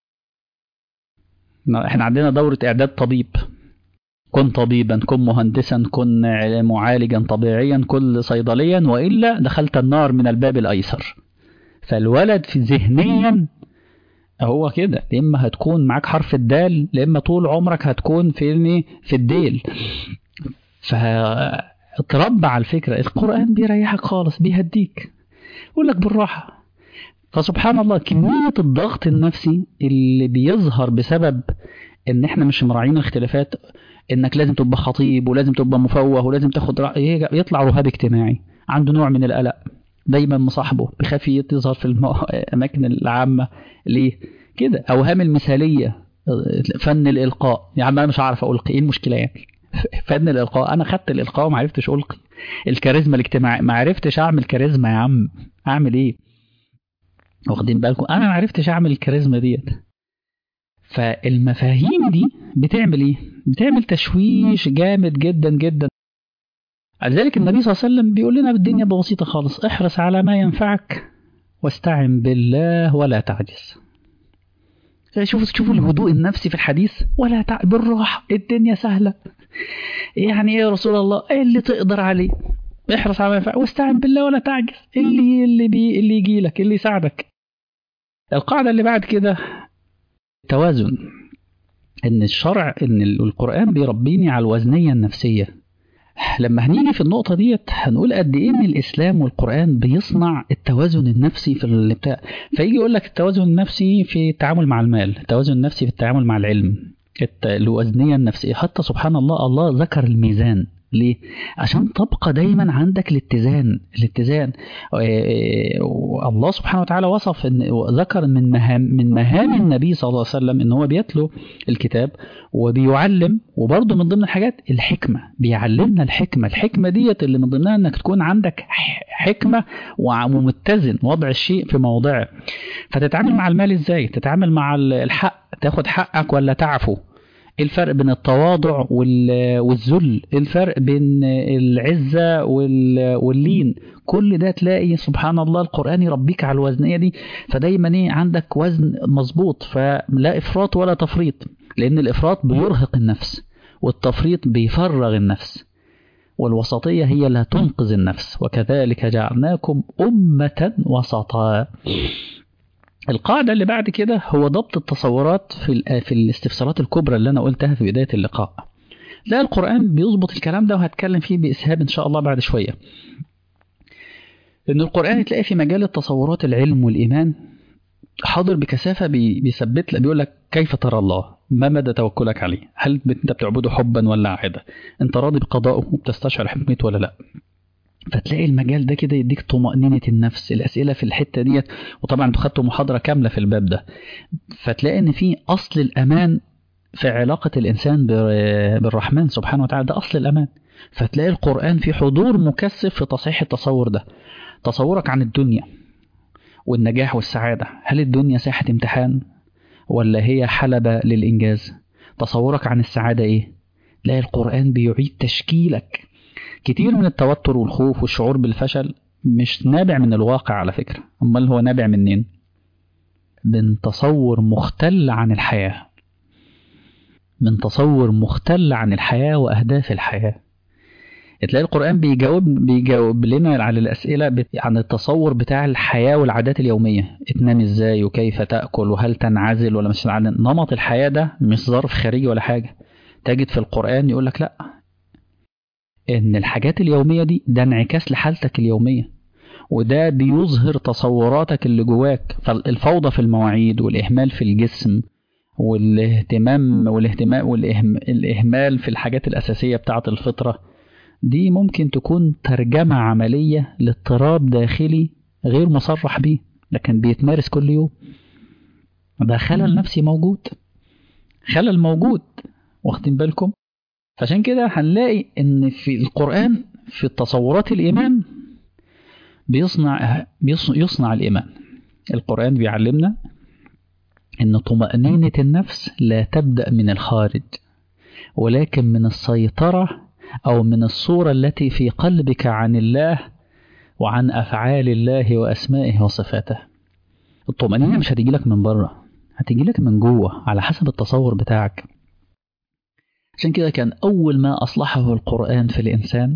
احنا عندنا دورة إعداد طبيب كن طبيبا كن مهندسا كن معالجا طبيعيا كن صيدليا وإلا دخلت النار من الباب الأيسر فالولد في ذهنيا هو كده إما هتكون معاك حرف الدال لإما طول عمرك هتكون في في الديل فتربى على الفكرة القرآن بيريحك خالص بيهديك يقول لك بالراحة فسبحان الله كمية الضغط النفسي اللي بيظهر بسبب ان احنا مش مراعين الاختلافات انك لازم تبقى خطيب ولازم تبقى مفوه ولازم تاخد رأي يطلع رهاب اجتماعي عنده نوع من القلق دايما مصاحبه بيخاف يظهر في الاماكن العامة ليه كده اوهام المثالية فن الالقاء يا عم انا مش عارف القي ايه المشكلة يعني فن الالقاء انا خدت الالقاء وما عرفتش القي الكاريزما الاجتماعي ما عرفتش اعمل كاريزما يا عم اعمل ايه واخدين بالكم انا ما عرفتش اعمل الكاريزما ديت فالمفاهيم دي بتعمل ايه بتعمل تشويش جامد جدا جدا لذلك النبي صلى الله عليه وسلم بيقول لنا الدنيا بسيطة خالص احرص على ما ينفعك واستعن بالله ولا تعجز شوفوا شوفوا الهدوء النفسي في الحديث ولا تع... بالراحة الدنيا سهلة يعني يا رسول الله ايه اللي تقدر عليه احرص على ما ينفعك واستعن بالله ولا تعجز اللي اللي بي اللي يجي لك اللي يساعدك القاعدة اللي بعد كده توازن ان الشرع ان القرآن بيربيني على الوزنية النفسية لما هنيجي في النقطة ديت هنقول قد ايه ان الاسلام والقرآن بيصنع التوازن النفسي في البتاع فيجي يقول لك التوازن النفسي في التعامل مع المال التوازن النفسي في التعامل مع العلم الوزنية النفسية حتى سبحان الله الله ذكر الميزان ليه؟ عشان تبقى دايما عندك الاتزان الاتزان الله سبحانه وتعالى وصف ان ذكر من مهام من مهام النبي صلى الله عليه وسلم ان هو بيتلو الكتاب وبيعلم وبرضه من ضمن الحاجات الحكمه بيعلمنا الحكمه الحكمه ديت اللي من ضمنها انك تكون عندك حكمه ومتزن وضع الشيء في موضعه فتتعامل مع المال ازاي تتعامل مع الحق تاخد حقك ولا تعفو ايه الفرق بين التواضع والذل ايه الفرق بين العزة واللين كل ده تلاقي سبحان الله القرآن يربيك على الوزنية دي فدايما ايه عندك وزن مظبوط فلا افراط ولا تفريط لان الافراط بيرهق النفس والتفريط بيفرغ النفس والوسطية هي اللي تنقذ النفس وكذلك جعلناكم أمة وسطا القاعدة اللي بعد كده هو ضبط التصورات في في الاستفسارات الكبرى اللي أنا قلتها في بداية اللقاء. لا القرآن بيظبط الكلام ده وهتكلم فيه بإسهاب إن شاء الله بعد شوية. لأن القرآن تلاقي في مجال التصورات العلم والإيمان حاضر بكثافة بيثبت لك بيقول لك كيف ترى الله؟ ما مدى توكلك عليه؟ هل أنت بتعبده حبا ولا عادة؟ أنت راضي بقضائه وبتستشعر حكمته ولا لا؟ فتلاقي المجال ده كده يديك طمأنينة النفس الأسئلة في الحتة ديت وطبعا انتوا خدتوا محاضرة كاملة في الباب ده فتلاقي إن في أصل الأمان في علاقة الإنسان بالرحمن سبحانه وتعالى ده أصل الأمان فتلاقي القرآن في حضور مكثف في تصحيح التصور ده تصورك عن الدنيا والنجاح والسعادة هل الدنيا ساحة امتحان ولا هي حلبة للإنجاز تصورك عن السعادة إيه تلاقي القرآن بيعيد تشكيلك كتير من التوتر والخوف والشعور بالفشل مش نابع من الواقع على فكرة أمال هو نابع منين من تصور مختل عن الحياة من تصور مختل عن الحياة وأهداف الحياة تلاقي القرآن بيجاوب بيجاوب لنا على الأسئلة عن التصور بتاع الحياة والعادات اليومية تنام ازاي وكيف تأكل وهل تنعزل ولا مش تنعزل نمط الحياة ده مش ظرف خارجي ولا حاجة تجد في القرآن يقول لك لا إن الحاجات اليومية دي ده انعكاس لحالتك اليومية وده بيظهر تصوراتك اللي جواك فالفوضى في المواعيد والإهمال في الجسم والاهتمام والاهتمام والإهمال في الحاجات الأساسية بتاعة الفطرة دي ممكن تكون ترجمة عملية لاضطراب داخلي غير مصرح بيه لكن بيتمارس كل يوم ده خلل نفسي موجود خلل موجود واخدين بالكم فعشان كده هنلاقي ان في القرآن في تصورات الإيمان بيصنع يصنع الإيمان القرآن بيعلمنا ان طمأنينة النفس لا تبدأ من الخارج ولكن من السيطرة أو من الصورة التي في قلبك عن الله وعن أفعال الله وأسمائه وصفاته الطمأنينة مش هتيجي لك من بره هتيجي لك من جوه على حسب التصور بتاعك عشان كده كان أول ما أصلحه القرآن في الإنسان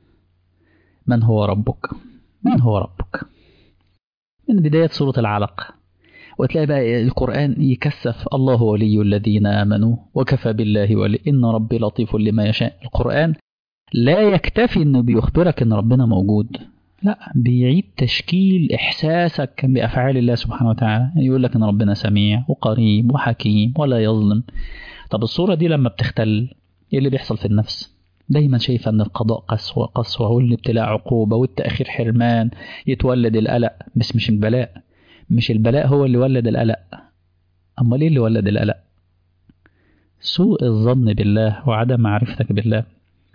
من هو ربك من هو ربك من بداية سورة العلق وتلاقي بقى القرآن يكثف الله ولي الذين آمنوا وكفى بالله ولي إن ربي لطيف لما يشاء القرآن لا يكتفي إنه بيخبرك إن ربنا موجود لا بيعيد تشكيل إحساسك بأفعال الله سبحانه وتعالى يقول لك إن ربنا سميع وقريب وحكيم ولا يظلم طب الصورة دي لما بتختل إيه اللي بيحصل في النفس دايما شايفة أن القضاء قسوة قسوة والابتلاء عقوبة والتأخير حرمان يتولد القلق بس مش البلاء مش البلاء هو اللي ولد القلق أمال إيه اللي ولد القلق سوء الظن بالله وعدم معرفتك بالله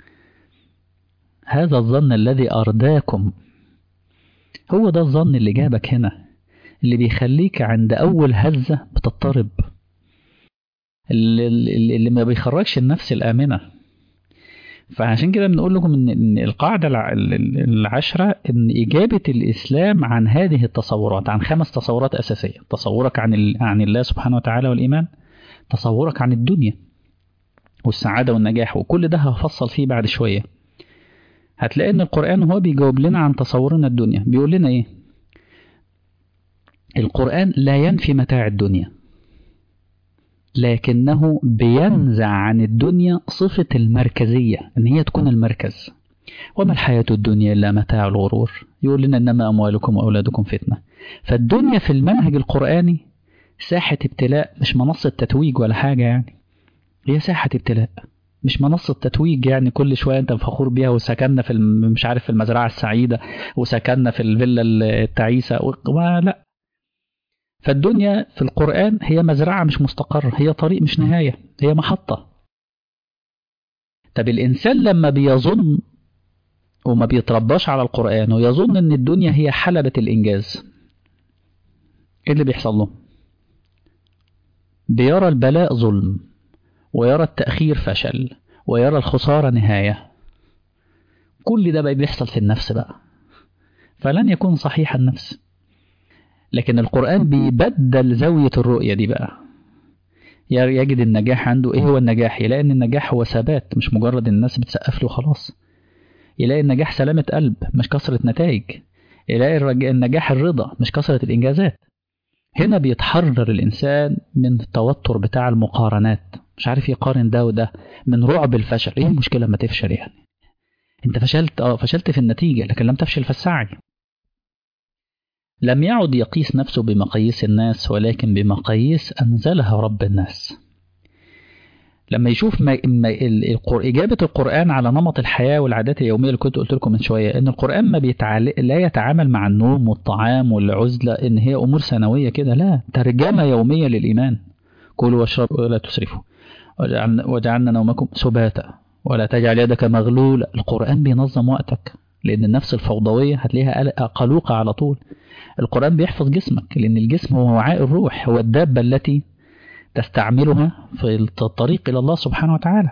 هذا الظن الذي أرداكم هو ده الظن اللي جابك هنا اللي بيخليك عند أول هزة بتضطرب اللي, اللي ما بيخرجش النفس الآمنة فعشان كده بنقول لكم ان القاعده العشره ان اجابه الاسلام عن هذه التصورات عن خمس تصورات اساسيه تصورك عن عن الله سبحانه وتعالى والايمان تصورك عن الدنيا والسعاده والنجاح وكل ده هفصل فيه بعد شويه هتلاقي ان القران هو بيجاوب لنا عن تصورنا الدنيا بيقول لنا ايه القران لا ينفي متاع الدنيا لكنه بينزع عن الدنيا صفة المركزية إن هي تكون المركز وما الحياة الدنيا إلا متاع الغرور يقول لنا إنما أموالكم وأولادكم فتنة فالدنيا في المنهج القرآني ساحة ابتلاء مش منصة تتويج ولا حاجة يعني هي ساحة ابتلاء مش منصة تتويج يعني كل شوية أنت فخور بيها وسكننا في مش عارف في المزرعة السعيدة وسكننا في الفيلا التعيسة لا فالدنيا في القرآن هي مزرعة مش مستقر هي طريق مش نهاية هي محطة طب الإنسان لما بيظن وما بيترباش على القرآن ويظن أن الدنيا هي حلبة الإنجاز إيه اللي بيحصل له بيرى البلاء ظلم ويرى التأخير فشل ويرى الخسارة نهاية كل ده بقى بيحصل في النفس بقى فلن يكون صحيح النفس لكن القرآن بيبدل زاوية الرؤية دي بقى يجد النجاح عنده ايه هو النجاح يلاقي ان النجاح هو ثبات مش مجرد الناس بتسقف له خلاص يلاقي النجاح سلامة قلب مش كثرة نتائج يلاقي النجاح الرضا مش كثرة الإنجازات هنا بيتحرر الإنسان من التوتر بتاع المقارنات مش عارف يقارن ده وده من رعب الفشل ايه المشكلة ما تفشل يعني انت فشلت اه فشلت في النتيجة لكن لم تفشل في السعي لم يعد يقيس نفسه بمقاييس الناس ولكن بمقاييس أنزلها رب الناس لما يشوف ما ما ال- القر- إجابة القرآن على نمط الحياة والعادات اليومية اللي كنت قلت لكم من شوية إن القرآن ما بيتعال... لا يتعامل مع النوم والطعام والعزلة إن هي أمور سنوية كده لا ترجمة يومية للإيمان كلوا واشربوا ولا تسرفوا وجعلنا, وجعلنا نومكم سباتا ولا تجعل يدك مغلولة القرآن بينظم وقتك لأن النفس الفوضوية هتلاقيها قل- قلوقة على طول القرآن بيحفظ جسمك لأن الجسم هو وعاء الروح هو الدابة التي تستعملها في الطريق إلى الله سبحانه وتعالى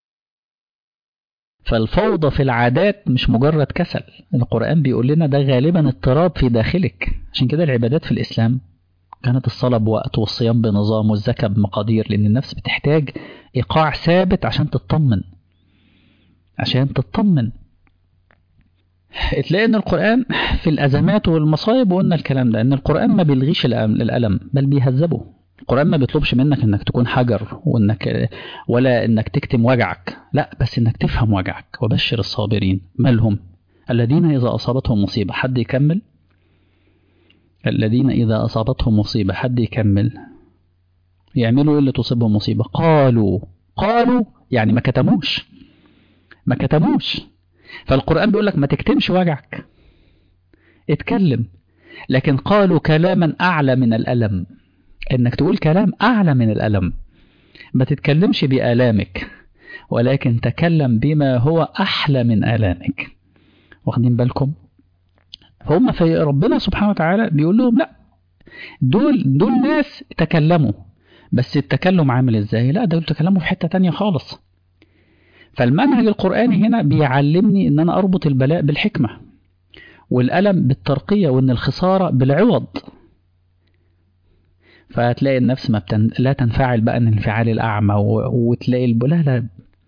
فالفوضى في العادات مش مجرد كسل القرآن بيقول لنا ده غالبا اضطراب في داخلك عشان كده العبادات في الإسلام كانت الصلاة بوقت والصيام بنظام والزكاة بمقادير لأن النفس بتحتاج إيقاع ثابت عشان تطمن عشان تطمن تلاقي ان القرآن في الأزمات والمصايب وقلنا الكلام ده ان القرآن ما بيلغيش الأم- الألم بل بيهذبه القرآن ما بيطلبش منك انك تكون حجر وانك ولا انك تكتم وجعك لا بس انك تفهم وجعك وبشر الصابرين مالهم الذين إذا أصابتهم مصيبة حد يكمل الذين إذا أصابتهم مصيبة حد يكمل يعملوا إيه اللي تصيبهم مصيبة قالوا قالوا يعني ما كتموش ما كتموش فالقرآن بيقول لك ما تكتمش وجعك اتكلم لكن قالوا كلاما أعلى من الألم إنك تقول كلام أعلى من الألم ما تتكلمش بآلامك ولكن تكلم بما هو أحلى من آلامك واخدين بالكم فهم في ربنا سبحانه وتعالى بيقول لهم لا دول دول ناس تكلموا بس التكلم عامل ازاي لا دول تكلموا في حتة تانية خالص فالمنهج القرآني هنا بيعلمني ان انا اربط البلاء بالحكمة والألم بالترقية وان الخسارة بالعوض فهتلاقي النفس ما بتن... لا تنفعل بقى الانفعال الأعمى و... وتلاقي الب... لا لا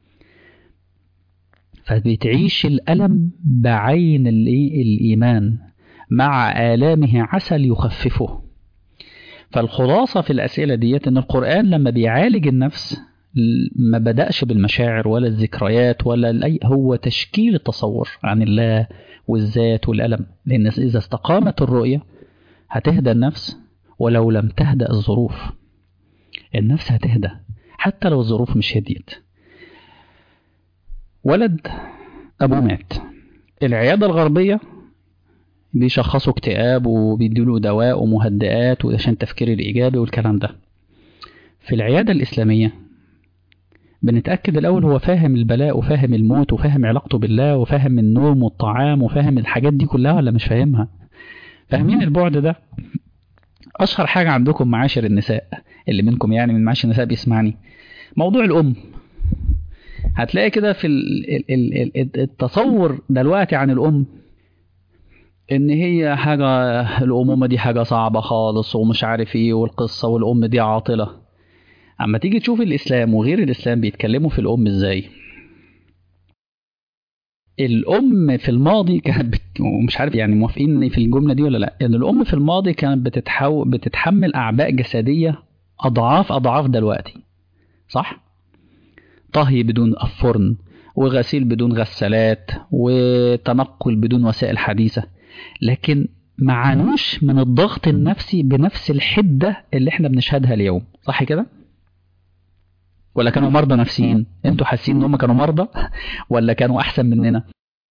فبتعيش الألم بعين الإيه؟ الإيمان مع آلامه عسل يخففه فالخلاصة في الأسئلة ديت إن القرآن لما بيعالج النفس ما بدأش بالمشاعر ولا الذكريات ولا الأي هو تشكيل التصور عن الله والذات والألم لأن إذا استقامت الرؤية هتهدى النفس ولو لم تهدأ الظروف النفس هتهدى حتى لو الظروف مش هديت ولد أبوه مات العيادة الغربية بيشخصوا اكتئاب وبيديله دواء ومهدئات وعشان التفكير الإيجابي والكلام ده في العيادة الإسلامية بنتأكد الأول هو فاهم البلاء وفاهم الموت وفاهم علاقته بالله وفاهم النوم والطعام وفاهم الحاجات دي كلها ولا مش فاهمها فاهمين البعد ده أشهر حاجة عندكم معاشر النساء اللي منكم يعني من معاشر النساء بيسمعني موضوع الأم هتلاقي كده في التصور دلوقتي عن الأم ان هي حاجة الامومة دي حاجة صعبة خالص ومش عارف ايه والقصة والام دي عاطلة اما تيجي تشوف الاسلام وغير الاسلام بيتكلموا في الام ازاي الام في الماضي كانت بت... ومش عارف يعني موافقين في الجملة دي ولا لا ان الام في الماضي كانت بتتحو... بتتحمل اعباء جسدية اضعاف اضعاف دلوقتي صح طهي بدون فرن وغسيل بدون غسالات وتنقل بدون وسائل حديثة لكن ما عانوش من الضغط النفسي بنفس الحدة اللي احنا بنشهدها اليوم صح كده؟ ولا كانوا مرضى نفسيين؟ انتوا حاسين ان هم كانوا مرضى ولا كانوا احسن مننا؟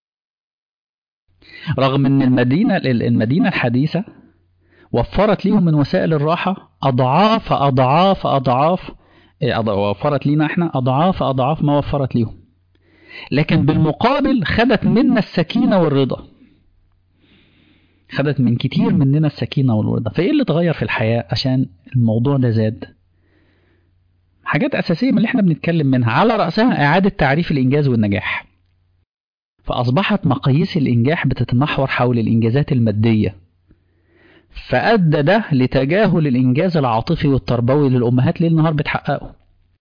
رغم ان المدينة المدينة الحديثة وفرت ليهم من وسائل الراحة أضعاف أضعاف أضعاف وفرت لينا احنا أضعاف أضعاف ما وفرت ليهم لكن بالمقابل خدت منا السكينة والرضا خدت من كتير مننا السكينة والرضا فإيه اللي اتغير في الحياة عشان الموضوع ده زاد حاجات أساسية من اللي احنا بنتكلم منها على رأسها إعادة تعريف الإنجاز والنجاح فأصبحت مقاييس الإنجاح بتتمحور حول الإنجازات المادية فأدى ده لتجاهل الإنجاز العاطفي والتربوي للأمهات ليل نهار بتحققه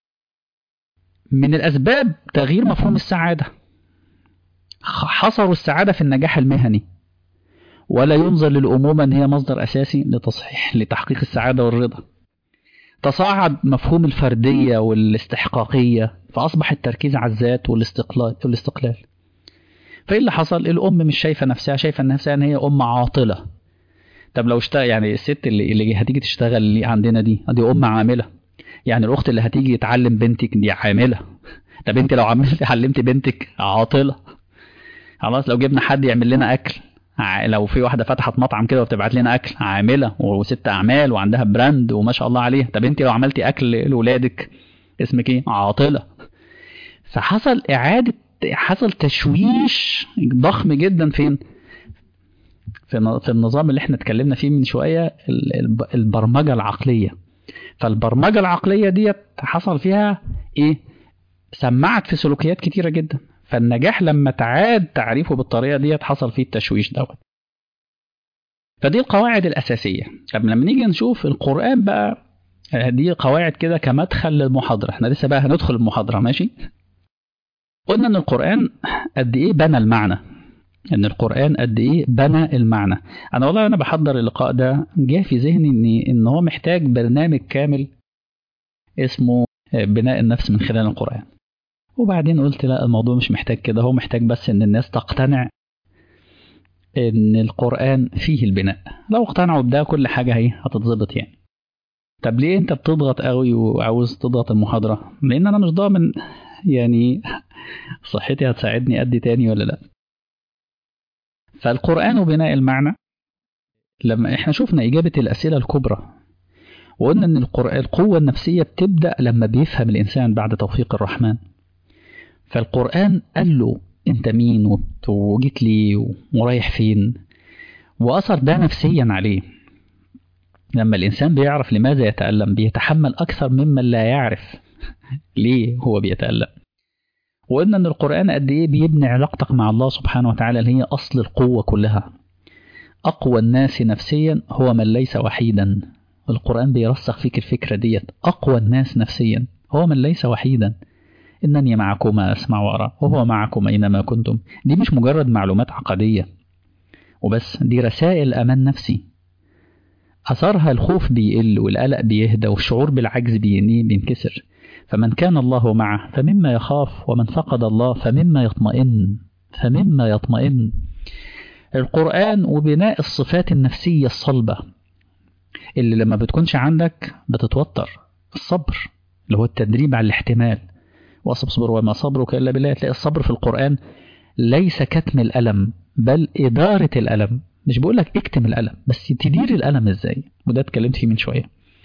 من الأسباب تغيير مفهوم السعادة حصروا السعادة في النجاح المهني ولا ينظر للأمومة أن هي مصدر أساسي لتصحيح لتحقيق السعادة والرضا تصاعد مفهوم الفردية والاستحقاقية فأصبح التركيز على الذات والاستقلال والاستقلال فإيه اللي حصل الأم مش شايفة نفسها شايفة نفسها أن هي أم عاطلة طب لو اشتغل يعني الست اللي, اللي هتيجي تشتغل اللي عندنا دي دي أم عاملة يعني الاخت اللي هتيجي تعلم بنتك دي عامله طب انت لو عملت علمت بنتك عاطله خلاص لو جبنا حد يعمل لنا اكل ع- لو في واحده فتحت مطعم كده وبتبعت لنا اكل عامله وست اعمال وعندها براند وما شاء الله عليها طب انت لو عملتي اكل لاولادك اسمك ايه عاطله فحصل اعاده حصل تشويش ضخم جدا فين في ن- في النظام اللي احنا اتكلمنا فيه من شويه ال- الب- البرمجه العقليه فالبرمجه العقليه ديت حصل فيها ايه سمعت في سلوكيات كتيره جدا فالنجاح لما تعاد تعريفه بالطريقه ديت حصل فيه التشويش دوت فدي القواعد الاساسيه طب لما نيجي نشوف القران بقى آه، دي قواعد كده كمدخل للمحاضره احنا لسه بقى هندخل المحاضره ماشي قلنا ان القران قد ايه بنى المعنى ان القران قد ايه بنى المعنى انا والله انا بحضر اللقاء ده جه في ذهني ان ان هو محتاج برنامج كامل اسمه بناء النفس من خلال القران وبعدين قلت لا الموضوع مش محتاج كده هو محتاج بس ان الناس تقتنع ان القران فيه البناء لو اقتنعوا بده كل حاجه هي هتتظبط يعني طب ليه انت بتضغط قوي وعاوز تضغط المحاضره لان انا مش ضامن يعني صحتي هتساعدني ادي تاني ولا لا فالقرآن وبناء المعنى لما احنا شفنا إجابة الأسئلة الكبرى وقلنا إن القرآن القوة النفسية بتبدأ لما بيفهم الإنسان بعد توفيق الرحمن فالقرآن قال له أنت مين وبت- وجيت ليه ورايح فين وأثر ده نفسيا عليه لما الإنسان بيعرف لماذا يتألم بيتحمل أكثر ممن لا يعرف ليه هو بيتألم وقلنا ان القرآن قد ايه بيبني علاقتك مع الله سبحانه وتعالى اللي هي اصل القوة كلها اقوى الناس نفسيا هو من ليس وحيدا القرآن بيرسخ فيك الفكرة ديت اقوى الناس نفسيا هو من ليس وحيدا انني معكما اسمع وارى وهو معكم اينما كنتم دي مش مجرد معلومات عقدية وبس دي رسائل امان نفسي اثرها الخوف بيقل والقلق بيهدى والشعور بالعجز بينيه بينكسر فمن كان الله معه فمما يخاف ومن فقد الله فمما يطمئن فمما يطمئن القرآن وبناء الصفات النفسية الصلبة اللي لما بتكونش عندك بتتوتر الصبر اللي هو التدريب على الاحتمال واصبر وما صبرك إلا بالله تلاقي الصبر في القرآن ليس كتم الألم بل إدارة الألم مش بقول لك اكتم الألم بس تدير الألم ازاي وده اتكلمت فيه من شوية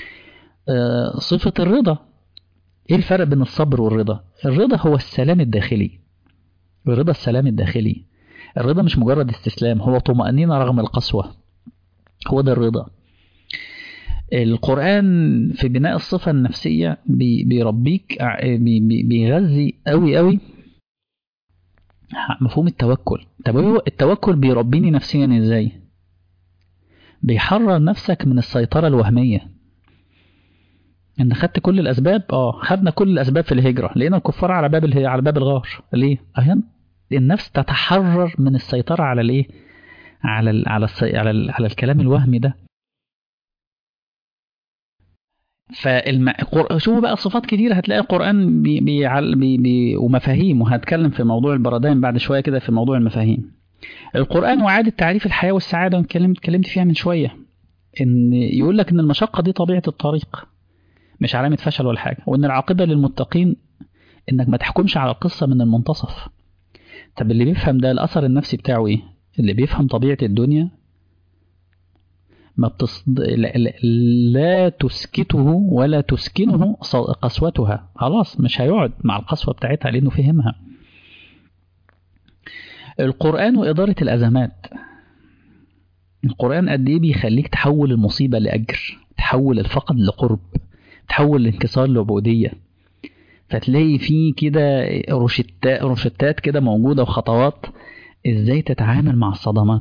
آه، صفة الرضا ايه الفرق بين الصبر والرضا الرضا هو السلام الداخلي الرضا السلام الداخلي الرضا مش مجرد استسلام هو طمأنينة رغم القسوة هو ده الرضا القرآن في بناء الصفة النفسية بي- بيربيك ع- بي- بي- بيغذي قوي قوي مفهوم التوكل طب هو التوكل بيربيني نفسيا ازاي بيحرر نفسك من السيطرة الوهمية ان خدت كل الاسباب اه خدنا كل الاسباب في الهجره لقينا الكفار على باب اله... على باب الغار ليه اهين النفس تتحرر من السيطره على الايه على ال... على السي... على ال... على الكلام الوهمي ده فالم... قر... شوفوا بقى صفات كتير هتلاقي القرآن بي... بيعل... بي... بي... ومفاهيم وهتكلم في موضوع البرادين بعد شوية كده في موضوع المفاهيم القرآن وعادة تعريف الحياة والسعادة اتكلمت اتكلمت فيها من شوية ان يقول لك ان المشقة دي طبيعة الطريق مش علامة فشل ولا حاجة وإن العاقبة للمتقين إنك ما تحكمش على القصة من المنتصف طب اللي بيفهم ده الأثر النفسي بتاعه إيه؟ اللي بيفهم طبيعة الدنيا ما بتصد... لا, لا, لا تسكته ولا تسكنه ص- قسوتها خلاص مش هيقعد مع القسوة بتاعتها لأنه فهمها القرآن وإدارة الأزمات القرآن قد إيه بيخليك تحول المصيبة لأجر تحول الفقد لقرب تحول الانكسار لعبودية فتلاقي فيه كده روشتات روشتات كده موجودة وخطوات ازاي تتعامل مع الصدمات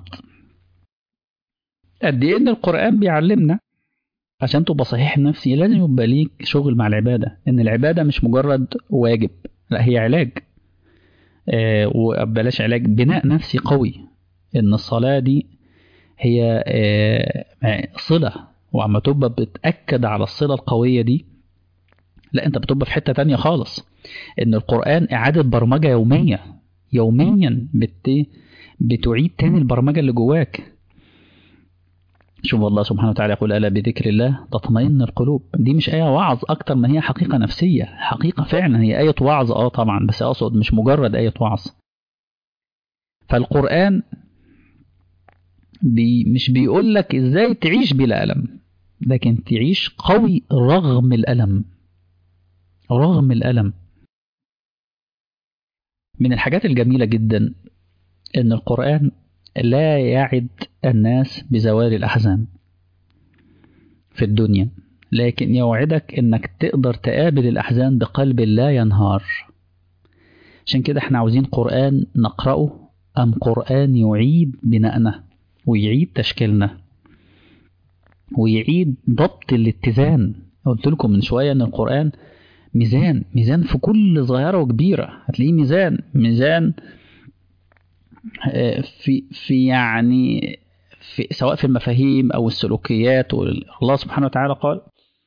قد ايه ان القرآن بيعلمنا عشان تبقى صحيح نفسي لازم يبقى ليك شغل مع العبادة ان العبادة مش مجرد واجب لا هي علاج آه وبلاش علاج بناء نفسي قوي ان الصلاة دي هي آه صلة وعما تبقى بتأكد على الصلة القوية دي لا انت بتبقى في حتة تانية خالص ان القرآن اعادة برمجة يومية يوميا بت بتعيد تاني البرمجة اللي جواك شوف الله سبحانه وتعالى يقول ألا بذكر الله تطمئن القلوب دي مش آية وعظ أكتر ما هي حقيقة نفسية حقيقة فعلا هي آية وعظ آه طبعا بس أقصد مش مجرد آية وعظ فالقرآن بي مش بيقول لك إزاي تعيش بلا ألم لكن تعيش قوي رغم الألم رغم الألم من الحاجات الجميلة جدا إن القرآن لا يعد الناس بزوال الأحزان في الدنيا لكن يوعدك إنك تقدر تقابل الأحزان بقلب لا ينهار عشان كده احنا عاوزين قرآن نقرأه أم قرآن يعيد بناءنا ويعيد تشكيلنا ويعيد ضبط الاتزان قلت لكم من شوية إن القرآن ميزان ميزان في كل صغيرة وكبيرة هتلاقيه ميزان ميزان في في يعني في سواء في المفاهيم او السلوكيات الله سبحانه وتعالى قال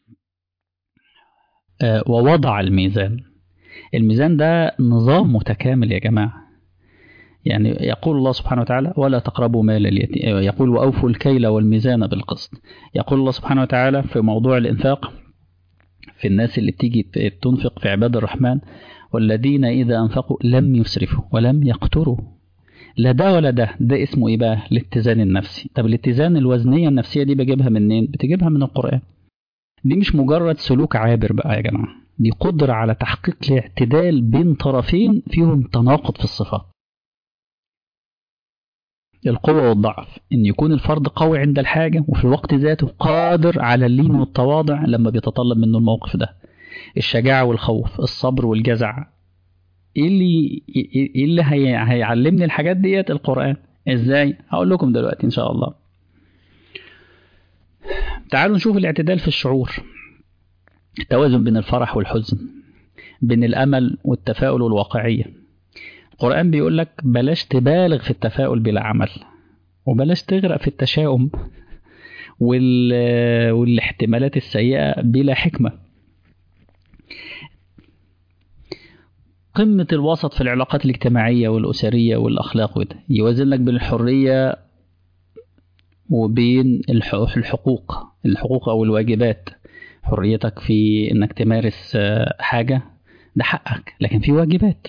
ووضع الميزان الميزان ده نظام متكامل يا جماعه يعني يقول الله سبحانه وتعالى ولا تقربوا مال اليتيم يقول واوفوا الكيل والميزان بالقسط يقول الله سبحانه وتعالى في موضوع الانفاق في الناس اللي بتيجي تنفق في عباد الرحمن والذين اذا انفقوا لم يسرفوا ولم يقتروا لا ده ولا ده ده اسمه ايه بقى الاتزان النفسي طب الاتزان الوزنية النفسية دي بجيبها منين بتجيبها من القرآن دي مش مجرد سلوك عابر بقى يا جماعة دي قدرة على تحقيق الاعتدال بين طرفين فيهم تناقض في الصفات القوة والضعف إن يكون الفرد قوي عند الحاجة وفي الوقت ذاته قادر على اللين والتواضع لما بيتطلب منه الموقف ده الشجاعة والخوف الصبر والجزع ايه اللي ايه اللي هي... هيعلمني الحاجات ديت القرآن ازاي هقول لكم دلوقتي ان شاء الله تعالوا نشوف الاعتدال في الشعور التوازن بين الفرح والحزن بين الامل والتفاؤل والواقعيه القرآن بيقول لك بلاش تبالغ في التفاؤل بلا عمل وبلاش تغرق في التشاؤم وال... والاحتمالات السيئة بلا حكمة قمة الوسط في العلاقات الاجتماعية والأسرية والأخلاق وده يوازن لك بين الحرية وبين الحقوق الحقوق أو الواجبات حريتك في إنك تمارس حاجة ده حقك لكن في واجبات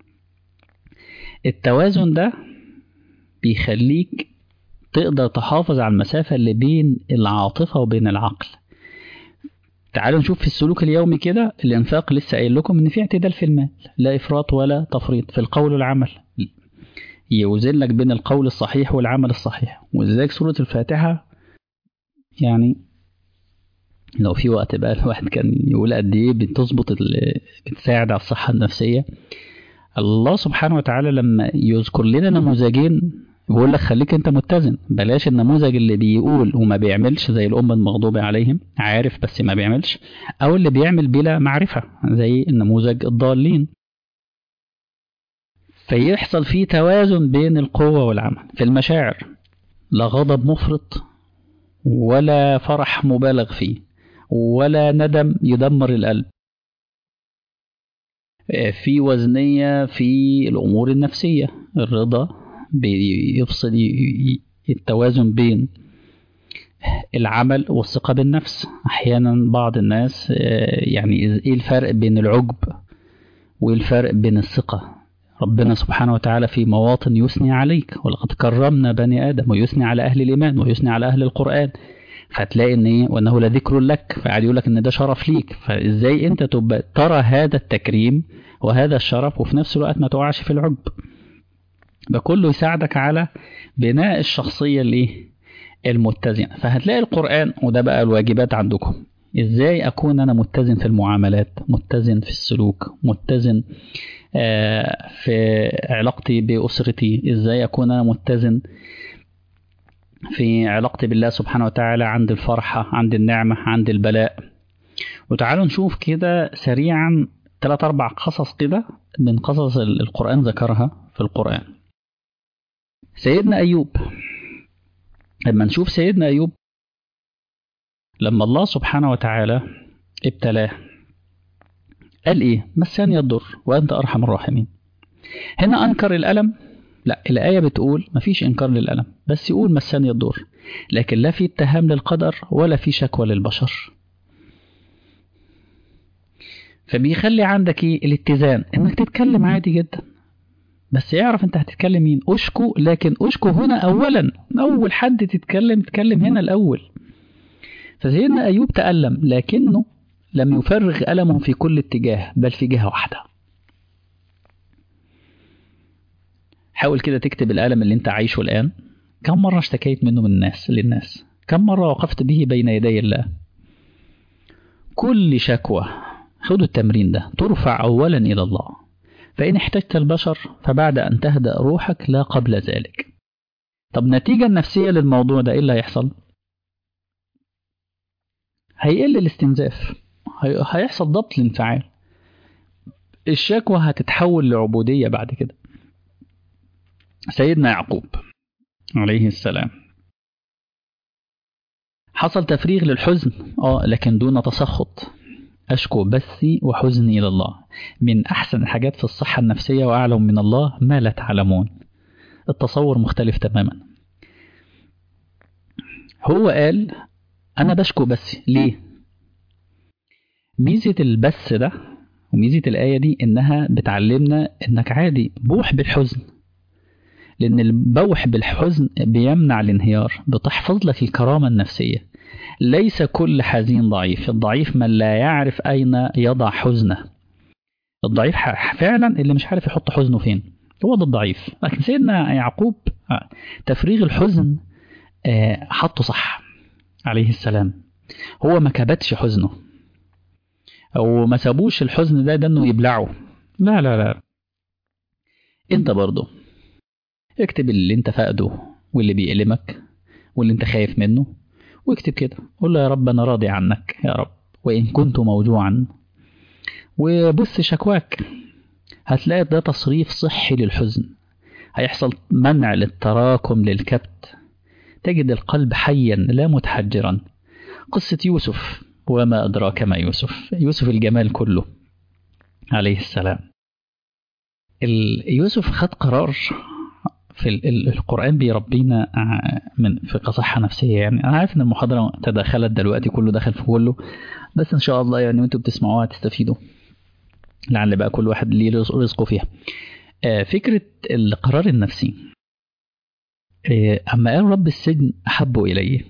التوازن ده بيخليك تقدر تحافظ على المسافة اللي بين العاطفة وبين العقل تعالوا نشوف في السلوك اليومي كده الانفاق لسه قايل لكم ان في اعتدال في المال لا افراط ولا تفريط في القول والعمل يوزن لك بين القول الصحيح والعمل الصحيح ولذلك سورة الفاتحة يعني لو في وقت بقى الواحد كان يقول قد ايه بتظبط بتساعد على الصحة النفسية الله سبحانه وتعالى لما يذكر لنا نموذجين بيقول لك خليك انت متزن بلاش النموذج اللي بيقول وما بيعملش زي الأمة المغضوبة عليهم عارف بس ما بيعملش أو اللي بيعمل بلا معرفة زي النموذج الضالين فيحصل فيه توازن بين القوة والعمل في المشاعر لا غضب مفرط ولا فرح مبالغ فيه ولا ندم يدمر القلب في وزنية في الأمور النفسية الرضا بيفصل التوازن بين العمل والثقة بالنفس أحيانا بعض الناس يعني إيه الفرق بين العجب وإيه الفرق بين الثقة ربنا سبحانه وتعالى في مواطن يثني عليك ولقد كرمنا بني آدم ويثني على أهل الإيمان ويثني على أهل القرآن فتلاقي ان ايه وانه لذكر لك فقاعد يقول لك ان ده شرف ليك فازاي انت تبقى ترى هذا التكريم وهذا الشرف وفي نفس الوقت ما تقعش في العجب ده كله يساعدك على بناء الشخصيه الايه المتزنه فهتلاقي القران وده بقى الواجبات عندكم ازاي اكون انا متزن في المعاملات متزن في السلوك متزن في علاقتي باسرتي ازاي اكون انا متزن في علاقتي بالله سبحانه وتعالى عند الفرحة عند النعمة عند البلاء وتعالوا نشوف كده سريعا ثلاث أربع قصص كده من قصص القرآن ذكرها في القرآن سيدنا أيوب لما نشوف سيدنا أيوب لما الله سبحانه وتعالى ابتلاه قال إيه مساني الضر وأنت أرحم الراحمين هنا أنكر الألم لا الآية بتقول مفيش إنكار للألم بس يقول مسني الضر لكن لا في اتهام للقدر ولا في شكوى للبشر فبيخلي عندك ايه الاتزان انك تتكلم عادي جدا بس اعرف انت هتتكلم مين اشكو لكن اشكو هنا اولا اول حد تتكلم تتكلم هنا الاول فسيدنا ايوب تألم لكنه لم يفرغ ألمه في كل اتجاه بل في جهة واحدة حاول كده تكتب الألم اللي انت عايشه الآن كم مرة اشتكيت منه من الناس للناس كم مرة وقفت به بين يدي الله كل شكوى خدوا التمرين ده ترفع أولا إلى الله فإن احتجت البشر فبعد أن تهدأ روحك لا قبل ذلك طب نتيجة النفسية للموضوع ده إيه اللي هيحصل هيقل الاستنزاف هيحصل ضبط الانفعال الشكوى هتتحول لعبودية بعد كده سيدنا يعقوب عليه السلام حصل تفريغ للحزن اه لكن دون تسخط أشكو بثي وحزني إلى الله من أحسن الحاجات في الصحة النفسية وأعلم من الله ما لا تعلمون التصور مختلف تماما هو قال أنا بشكو بثي ليه ميزة البث ده وميزة الآية دي إنها بتعلمنا إنك عادي بوح بالحزن لأن البوح بالحزن بيمنع الانهيار بتحفظ لك الكرامة النفسية ليس كل حزين ضعيف الضعيف من لا يعرف أين يضع حزنه الضعيف فعلا اللي مش عارف يحط حزنه فين هو ده الضعيف لكن سيدنا يعقوب تفريغ الحزن حطه صح عليه السلام هو ما كبتش حزنه او ما سابوش الحزن ده ده انه يبلعه لا لا لا انت برضه اكتب اللي انت فاقده واللي بيألمك واللي انت خايف منه واكتب كده قول له يا رب انا راضي عنك يا رب وان كنت موجوعا وبص شكواك هتلاقي ده تصريف صحي للحزن هيحصل منع للتراكم للكبت تجد القلب حيا لا متحجرا قصة يوسف وما أدراك ما يوسف يوسف الجمال كله عليه السلام يوسف خد قرار في القرآن بيربينا من في كصحة نفسية يعني أنا عارف إن المحاضرة تداخلت دلوقتي كله دخل في كله بس إن شاء الله يعني وأنتوا بتسمعوها تستفيدوا لعل بقى كل واحد ليه رزقه فيها فكرة القرار النفسي أما قال رب السجن أحب إليه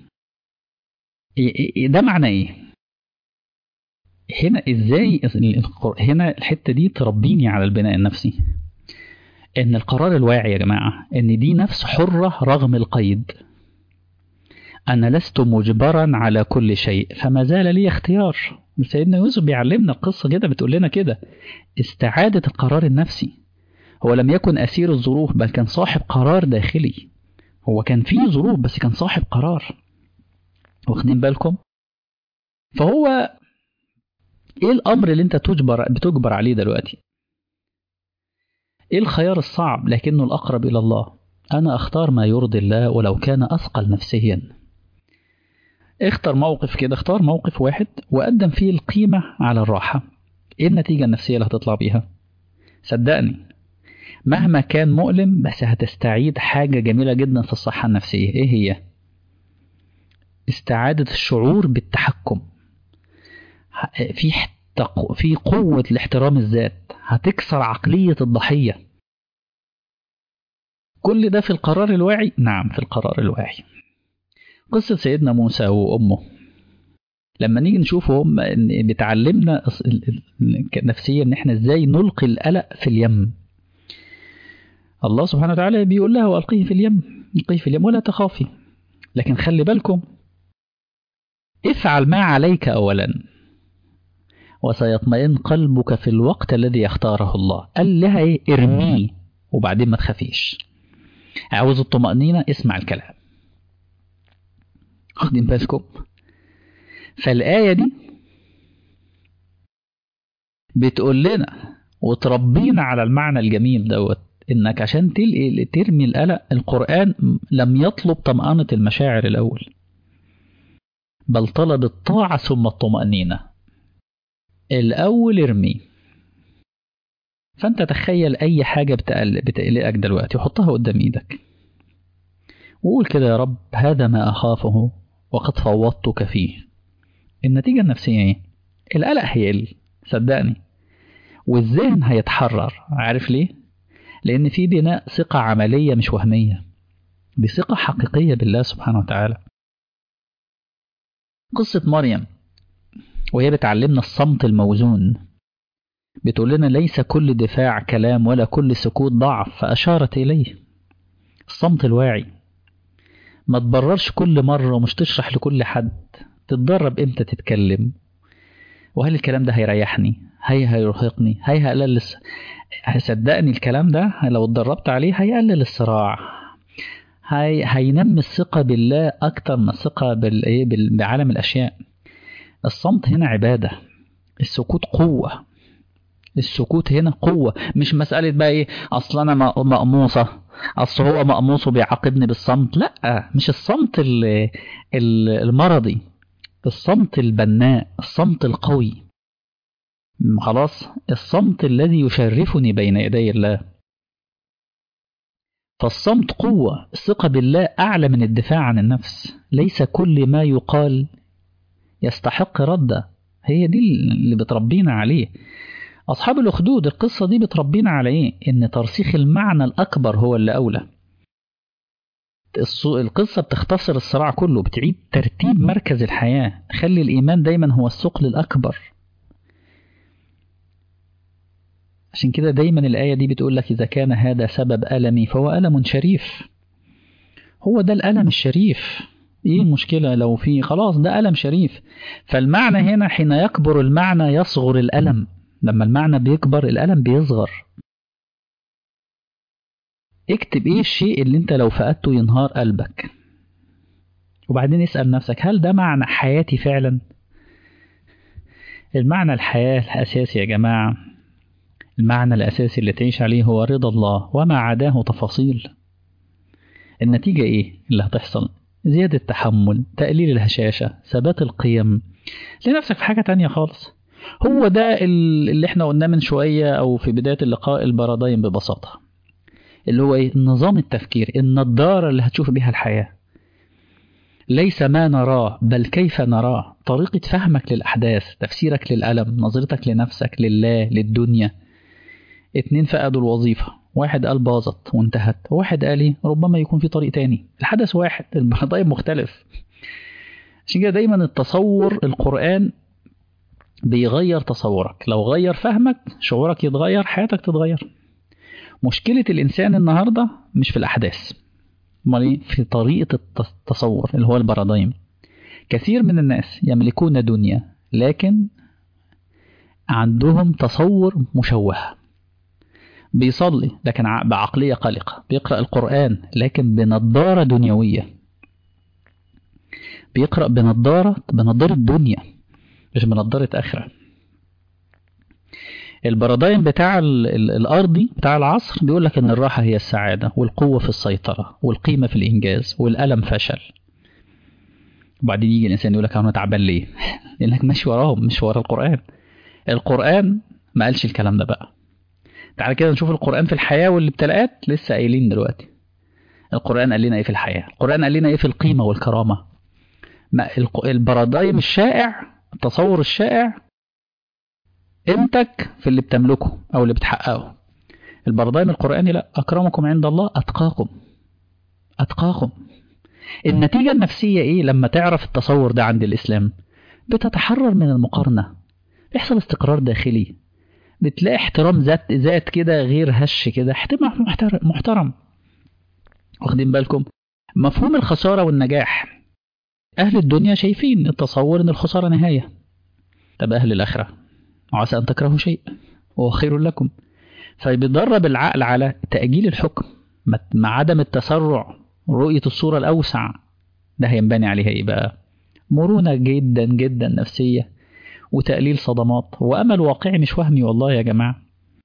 ده معنى إيه؟ هنا إزاي هنا الحتة دي تربيني على البناء النفسي ان القرار الواعي يا جماعة ان دي نفس حرة رغم القيد انا لست مجبرا على كل شيء فما زال لي اختيار سيدنا يوسف بيعلمنا القصة كده بتقول لنا كده استعادة القرار النفسي هو لم يكن أسير الظروف بل كان صاحب قرار داخلي هو كان فيه ظروف بس كان صاحب قرار واخدين بالكم فهو ايه الامر اللي انت تجبر بتجبر عليه دلوقتي ايه الخيار الصعب لكنه الاقرب الى الله انا اختار ما يرضي الله ولو كان اثقل نفسيا اختر موقف كده اختار موقف واحد وقدم فيه القيمة على الراحة ايه النتيجة النفسية اللي هتطلع بيها صدقني مهما كان مؤلم بس هتستعيد حاجة جميلة جدا في الصحة النفسية ايه هي استعادة الشعور بالتحكم في في قوة الاحترام الذات هتكسر عقلية الضحية كل ده في القرار الواعي نعم في القرار الواعي قصة سيدنا موسى وأمه لما نيجي نشوفه هم بتعلمنا نفسيا ان احنا ازاي نلقي القلق في اليم الله سبحانه وتعالى بيقول لها والقيه في اليم القيه في اليم ولا تخافي لكن خلي بالكم افعل ما عليك اولا وسيطمئن قلبك في الوقت الذي يختاره الله قال لها ايه ارميه وبعدين ما تخافيش عاوز الطمأنينة اسمع الكلام واخدين بالكم فالآية دي بتقول لنا وتربينا على المعنى الجميل دوت انك عشان تلقي ترمي القلق القرآن لم يطلب طمأنة المشاعر الأول بل طلب الطاعة ثم الطمأنينة الأول ارمي فانت تخيل اي حاجة بتقل- بتقلقك دلوقتي وحطها قدام ايدك وقول كده يا رب هذا ما اخافه وقد فوضتك فيه النتيجة النفسية ايه القلق هيقل صدقني والذهن هيتحرر عارف ليه لان في بناء ثقة عملية مش وهمية دي ثقة حقيقية بالله سبحانه وتعالى قصة مريم وهي بتعلمنا الصمت الموزون بتقول لنا ليس كل دفاع كلام ولا كل سكوت ضعف فأشارت إليه الصمت الواعي ما تبررش كل مرة ومش تشرح لكل حد تتدرب امتى تتكلم وهل الكلام ده هيريحني هي هيرهقني هي هيقلل الس... صدقني الكلام ده لو اتدربت عليه هيقلل الصراع هي... هينمي الثقة بالله أكتر من الثقة بالإيه بال- بعالم الأشياء الصمت هنا عبادة السكوت قوة السكوت هنا قوة مش مسألة بقى ايه اصل انا م- مقموصة اصل هو مقموص وبيعاقبني بالصمت لا مش الصمت ال- ال- المرضي الصمت البناء الصمت القوي م- خلاص الصمت الذي يشرفني بين يدي الله فالصمت قوة الثقة بالله أعلى من الدفاع عن النفس ليس كل ما يقال يستحق رده هي دي اللي بتربينا عليه أصحاب الأخدود القصة دي بتربينا على إيه؟ إن ترسيخ المعنى الأكبر هو اللي أولى. الص- القصة بتختصر الصراع كله بتعيد ترتيب مركز الحياة خلي الإيمان دايما هو الثقل الأكبر عشان كده دايما الآية دي بتقول لك إذا كان هذا سبب ألمي فهو ألم شريف هو ده الألم الشريف إيه المشكلة لو في خلاص ده ألم شريف فالمعنى هنا حين يكبر المعنى يصغر الألم لما المعنى بيكبر الألم بيصغر اكتب ايه الشيء اللي انت لو فقدته ينهار قلبك وبعدين اسأل نفسك هل ده معنى حياتي فعلا المعنى الحياة الأساسي يا جماعة المعنى الأساسي اللي تعيش عليه هو رضا الله وما عداه تفاصيل النتيجة ايه اللي هتحصل زيادة تحمل تقليل الهشاشة ثبات القيم لنفسك في حاجة تانية خالص هو ده ال- اللي احنا قلناه من شوية أو في بداية اللقاء البرادين ببساطة اللي هو ايه نظام التفكير النضارة اللي هتشوف بيها الحياة ليس ما نراه بل كيف نراه طريقة فهمك للأحداث تفسيرك للألم نظرتك لنفسك لله للدنيا اتنين فقدوا الوظيفة واحد قال باظت وانتهت واحد قال ايه ربما يكون في طريق تاني الحدث واحد البرادايم مختلف عشان كده دايما التصور القرآن بيغير تصورك لو غير فهمك شعورك يتغير حياتك تتغير مشكلة الإنسان النهاردة مش في الأحداث امال ايه في طريقة الت- التصور اللي هو البارادايم كثير من الناس يملكون دنيا لكن عندهم تصور مشوه بيصلي لكن ع- بعقلية قلقة بيقرأ القرآن لكن بنضارة دنيوية بيقرأ بنضارة بنضارة دنيا مش بنضارة آخرة البارادايم بتاع ال- ال- الأرضي بتاع العصر بيقول لك إن الراحة هي السعادة والقوة في السيطرة والقيمة في الإنجاز والألم فشل وبعدين يجي الإنسان يقول لك أنا تعبان ليه؟ لأنك ماشي وراهم مش ورا القرآن القرآن ما قالش الكلام ده بقى تعال كده نشوف القرآن في الحياة والابتلاءات لسه قايلين دلوقتي القرآن قال لنا إيه في الحياة القرآن قال لنا إيه في القيمة والكرامة ما الق- البارادايم الشائع التصور الشائع قيمتك في اللي بتملكه او اللي بتحققه البرضايم القرآني لا أكرمكم عند الله أتقاكم أتقاكم النتيجة النفسية إيه لما تعرف التصور ده عند الإسلام بتتحرر من المقارنة بيحصل استقرار داخلي بتلاقي احترام ذات ذات كده غير هش كده احترام محترم, محترم. واخدين بالكم مفهوم الخسارة والنجاح أهل الدنيا شايفين التصور إن الخسارة نهاية طب أهل الآخرة وعسى أن تكرهوا شيء وهو خير لكم فبيدرب العقل على تأجيل الحكم مع عدم التسرع رؤية الصورة الأوسع ده هينبني عليها إيه بقى مرونة جدا جدا نفسية وتقليل صدمات وأمل واقعي مش وهمي والله يا جماعة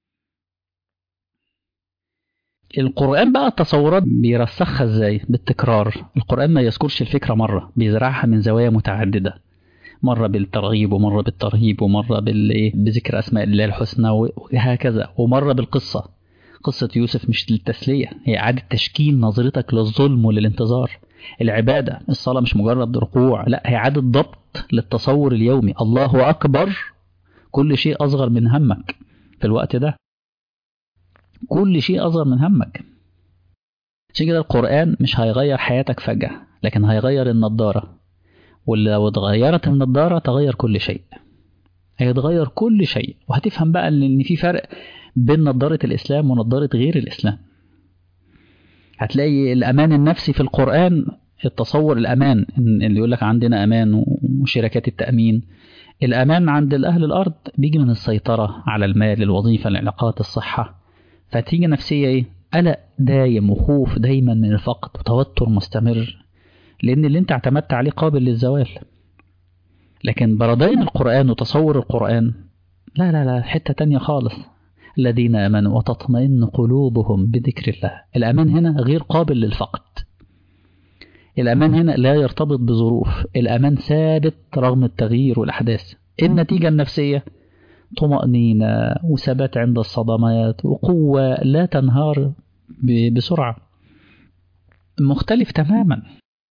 القرآن بقى التصورات بيرسخها ازاي بالتكرار القرآن ما يذكرش الفكرة مرة بيزرعها من زوايا متعددة مرة بالترغيب ومرة بالترهيب ومرة بال- بذكر أسماء الله الحسنى وهكذا ومرة بالقصة قصة يوسف مش للتسلية هي إعادة تشكيل نظرتك للظلم وللانتظار العبادة الصلاة مش مجرد ركوع لا هي إعادة ضبط للتصور اليومي الله أكبر كل شيء أصغر من همك في الوقت ده كل شيء أصغر من همك عشان كده القرآن مش هيغير حياتك فجأة لكن هيغير النضارة ولو اتغيرت النضارة تغير كل شيء هيتغير كل شيء وهتفهم بقى ان في فرق بين نضارة الإسلام ونضارة غير الإسلام هتلاقي الأمان النفسي في القرآن التصور الأمان اللي يقول لك عندنا أمان وشركات التأمين الأمان عند الأهل الأرض بيجي من السيطرة على المال الوظيفة العلاقات الصحة فتيجي نفسية إيه؟ قلق دايم وخوف دايما من الفقد وتوتر مستمر لأن اللي أنت اعتمدت عليه قابل للزوال لكن برضين القرآن وتصور القرآن لا لا لا حتة تانية خالص الذين آمنوا وتطمئن قلوبهم بذكر الله الأمان هنا غير قابل للفقد الأمان هنا لا يرتبط بظروف الأمان ثابت رغم التغيير والأحداث النتيجة النفسية طمأنينة وثبات عند الصدمات وقوة لا تنهار بسرعة مختلف تماما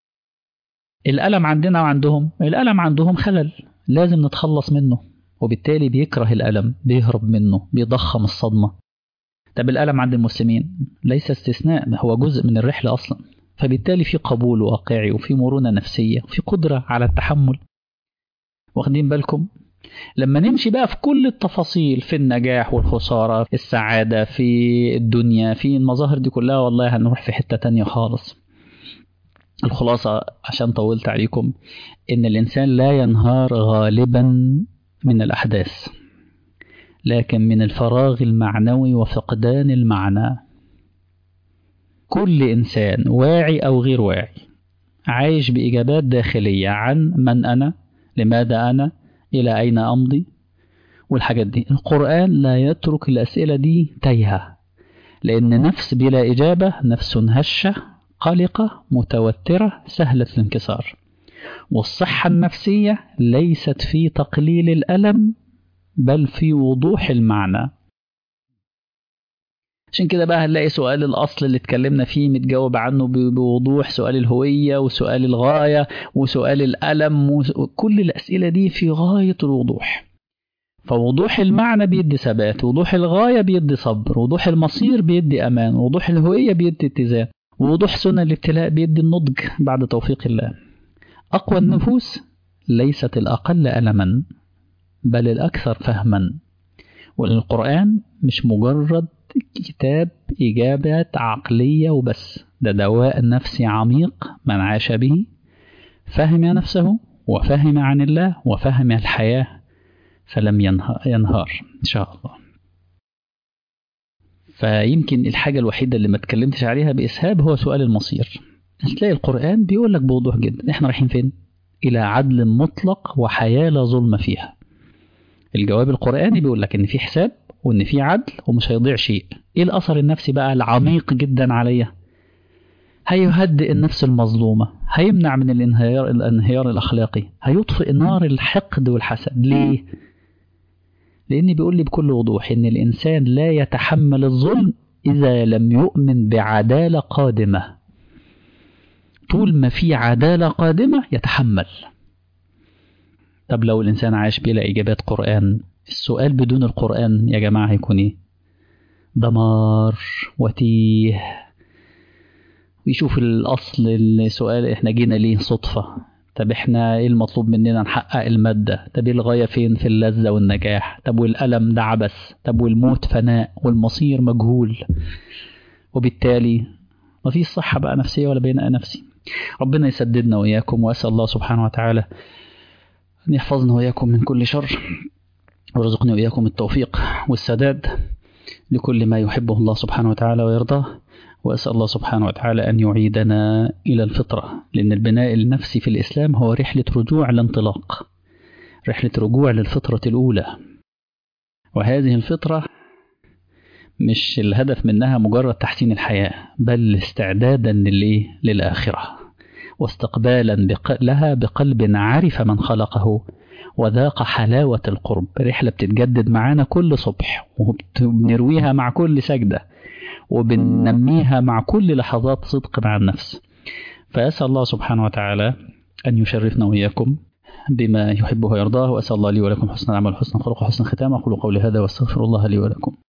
الألم عندنا وعندهم الألم عندهم خلل لازم نتخلص منه وبالتالي بيكره الألم بيهرب منه بيضخم الصدمة طب الألم عند المسلمين ليس استثناء هو جزء من الرحلة أصلا فبالتالي في قبول واقعي وفي مرونة نفسية وفي قدرة على التحمل واخدين بالكم لما نمشي بقى في كل التفاصيل في النجاح والخسارة في السعادة في الدنيا في المظاهر دي كلها والله هنروح في حتة تانية خالص الخلاصة عشان طولت عليكم إن الإنسان لا ينهار غالبا من الأحداث لكن من الفراغ المعنوي وفقدان المعنى كل إنسان واعي أو غير واعي عايش بإجابات داخلية عن من أنا لماذا أنا إلى أين أمضي والحاجات دي القرآن لا يترك الأسئلة دي تايهة لأن نفس بلا إجابة نفس هشة قلقة متوترة سهلة الانكسار والصحة النفسية ليست في تقليل الألم بل في وضوح المعنى عشان كده بقى هنلاقي سؤال الأصل اللي اتكلمنا فيه متجاوب عنه بوضوح سؤال الهوية وسؤال الغاية وسؤال الألم وكل الأسئلة دي في غاية الوضوح فوضوح المعنى بيدي ثبات وضوح الغاية بيدي صبر وضوح المصير بيدي أمان وضوح الهوية بيدي اتزان ووضوح سنة الابتلاء بيدي النضج بعد توفيق الله أقوى النفوس ليست الأقل ألما بل الأكثر فهما والقرآن مش مجرد كتاب إجابات عقلية وبس ده دواء نفسي عميق من عاش به فهم نفسه وفهم عن الله وفهم الحياة فلم ينهار إن شاء الله فيمكن الحاجة الوحيدة اللي ما اتكلمتش عليها بإسهاب هو سؤال المصير هتلاقي القرآن بيقول لك بوضوح جدا احنا رايحين فين إلى عدل مطلق وحياة لا ظلم فيها الجواب القرآني بيقول لك إن في حساب وإن في عدل ومش هيضيع شيء إيه الأثر النفسي بقى العميق جدا عليا هيهدئ النفس المظلومة هيمنع من الانهيار الانهيار الأخلاقي هيطفئ نار الحقد والحسد ليه؟ لأن بيقول لي بكل وضوح إن الإنسان لا يتحمل الظلم إذا لم يؤمن بعدالة قادمة طول ما في عدالة قادمة يتحمل طب لو الإنسان عاش بلا إجابات قرآن السؤال بدون القرآن يا جماعة هيكون إيه؟ دمار وتيه ويشوف الأصل السؤال إحنا جينا ليه صدفة طب إحنا إيه المطلوب مننا نحقق المادة طب إيه الغاية فين في اللذة والنجاح طب والألم ده عبث طب والموت فناء والمصير مجهول وبالتالي مفيش صحة بقى نفسية ولا بناء نفسي ربنا يسددنا وإياكم وأسأل الله سبحانه وتعالى أن يحفظنا وإياكم من كل شر ويرزقني وإياكم التوفيق والسداد لكل ما يحبه الله سبحانه وتعالى ويرضاه وأسأل الله سبحانه وتعالى أن يعيدنا إلى الفطرة لأن البناء النفسي في الإسلام هو رحلة رجوع لانطلاق رحلة رجوع للفطرة الأولى وهذه الفطرة مش الهدف منها مجرد تحسين الحياة بل استعدادا للآخرة واستقبالا بق... لها بقلب عرف من خلقه وذاق حلاوة القرب رحلة بتتجدد معانا كل صبح وبنرويها مع كل سجدة وبننميها مع كل لحظات صدق مع النفس فأسأل الله سبحانه وتعالى أن يشرفنا وإياكم بما يحبه ويرضاه وأسأل الله لي ولكم حسن العمل حسن الخلق وحسن الختام أقول قولي هذا واستغفر الله لي ولكم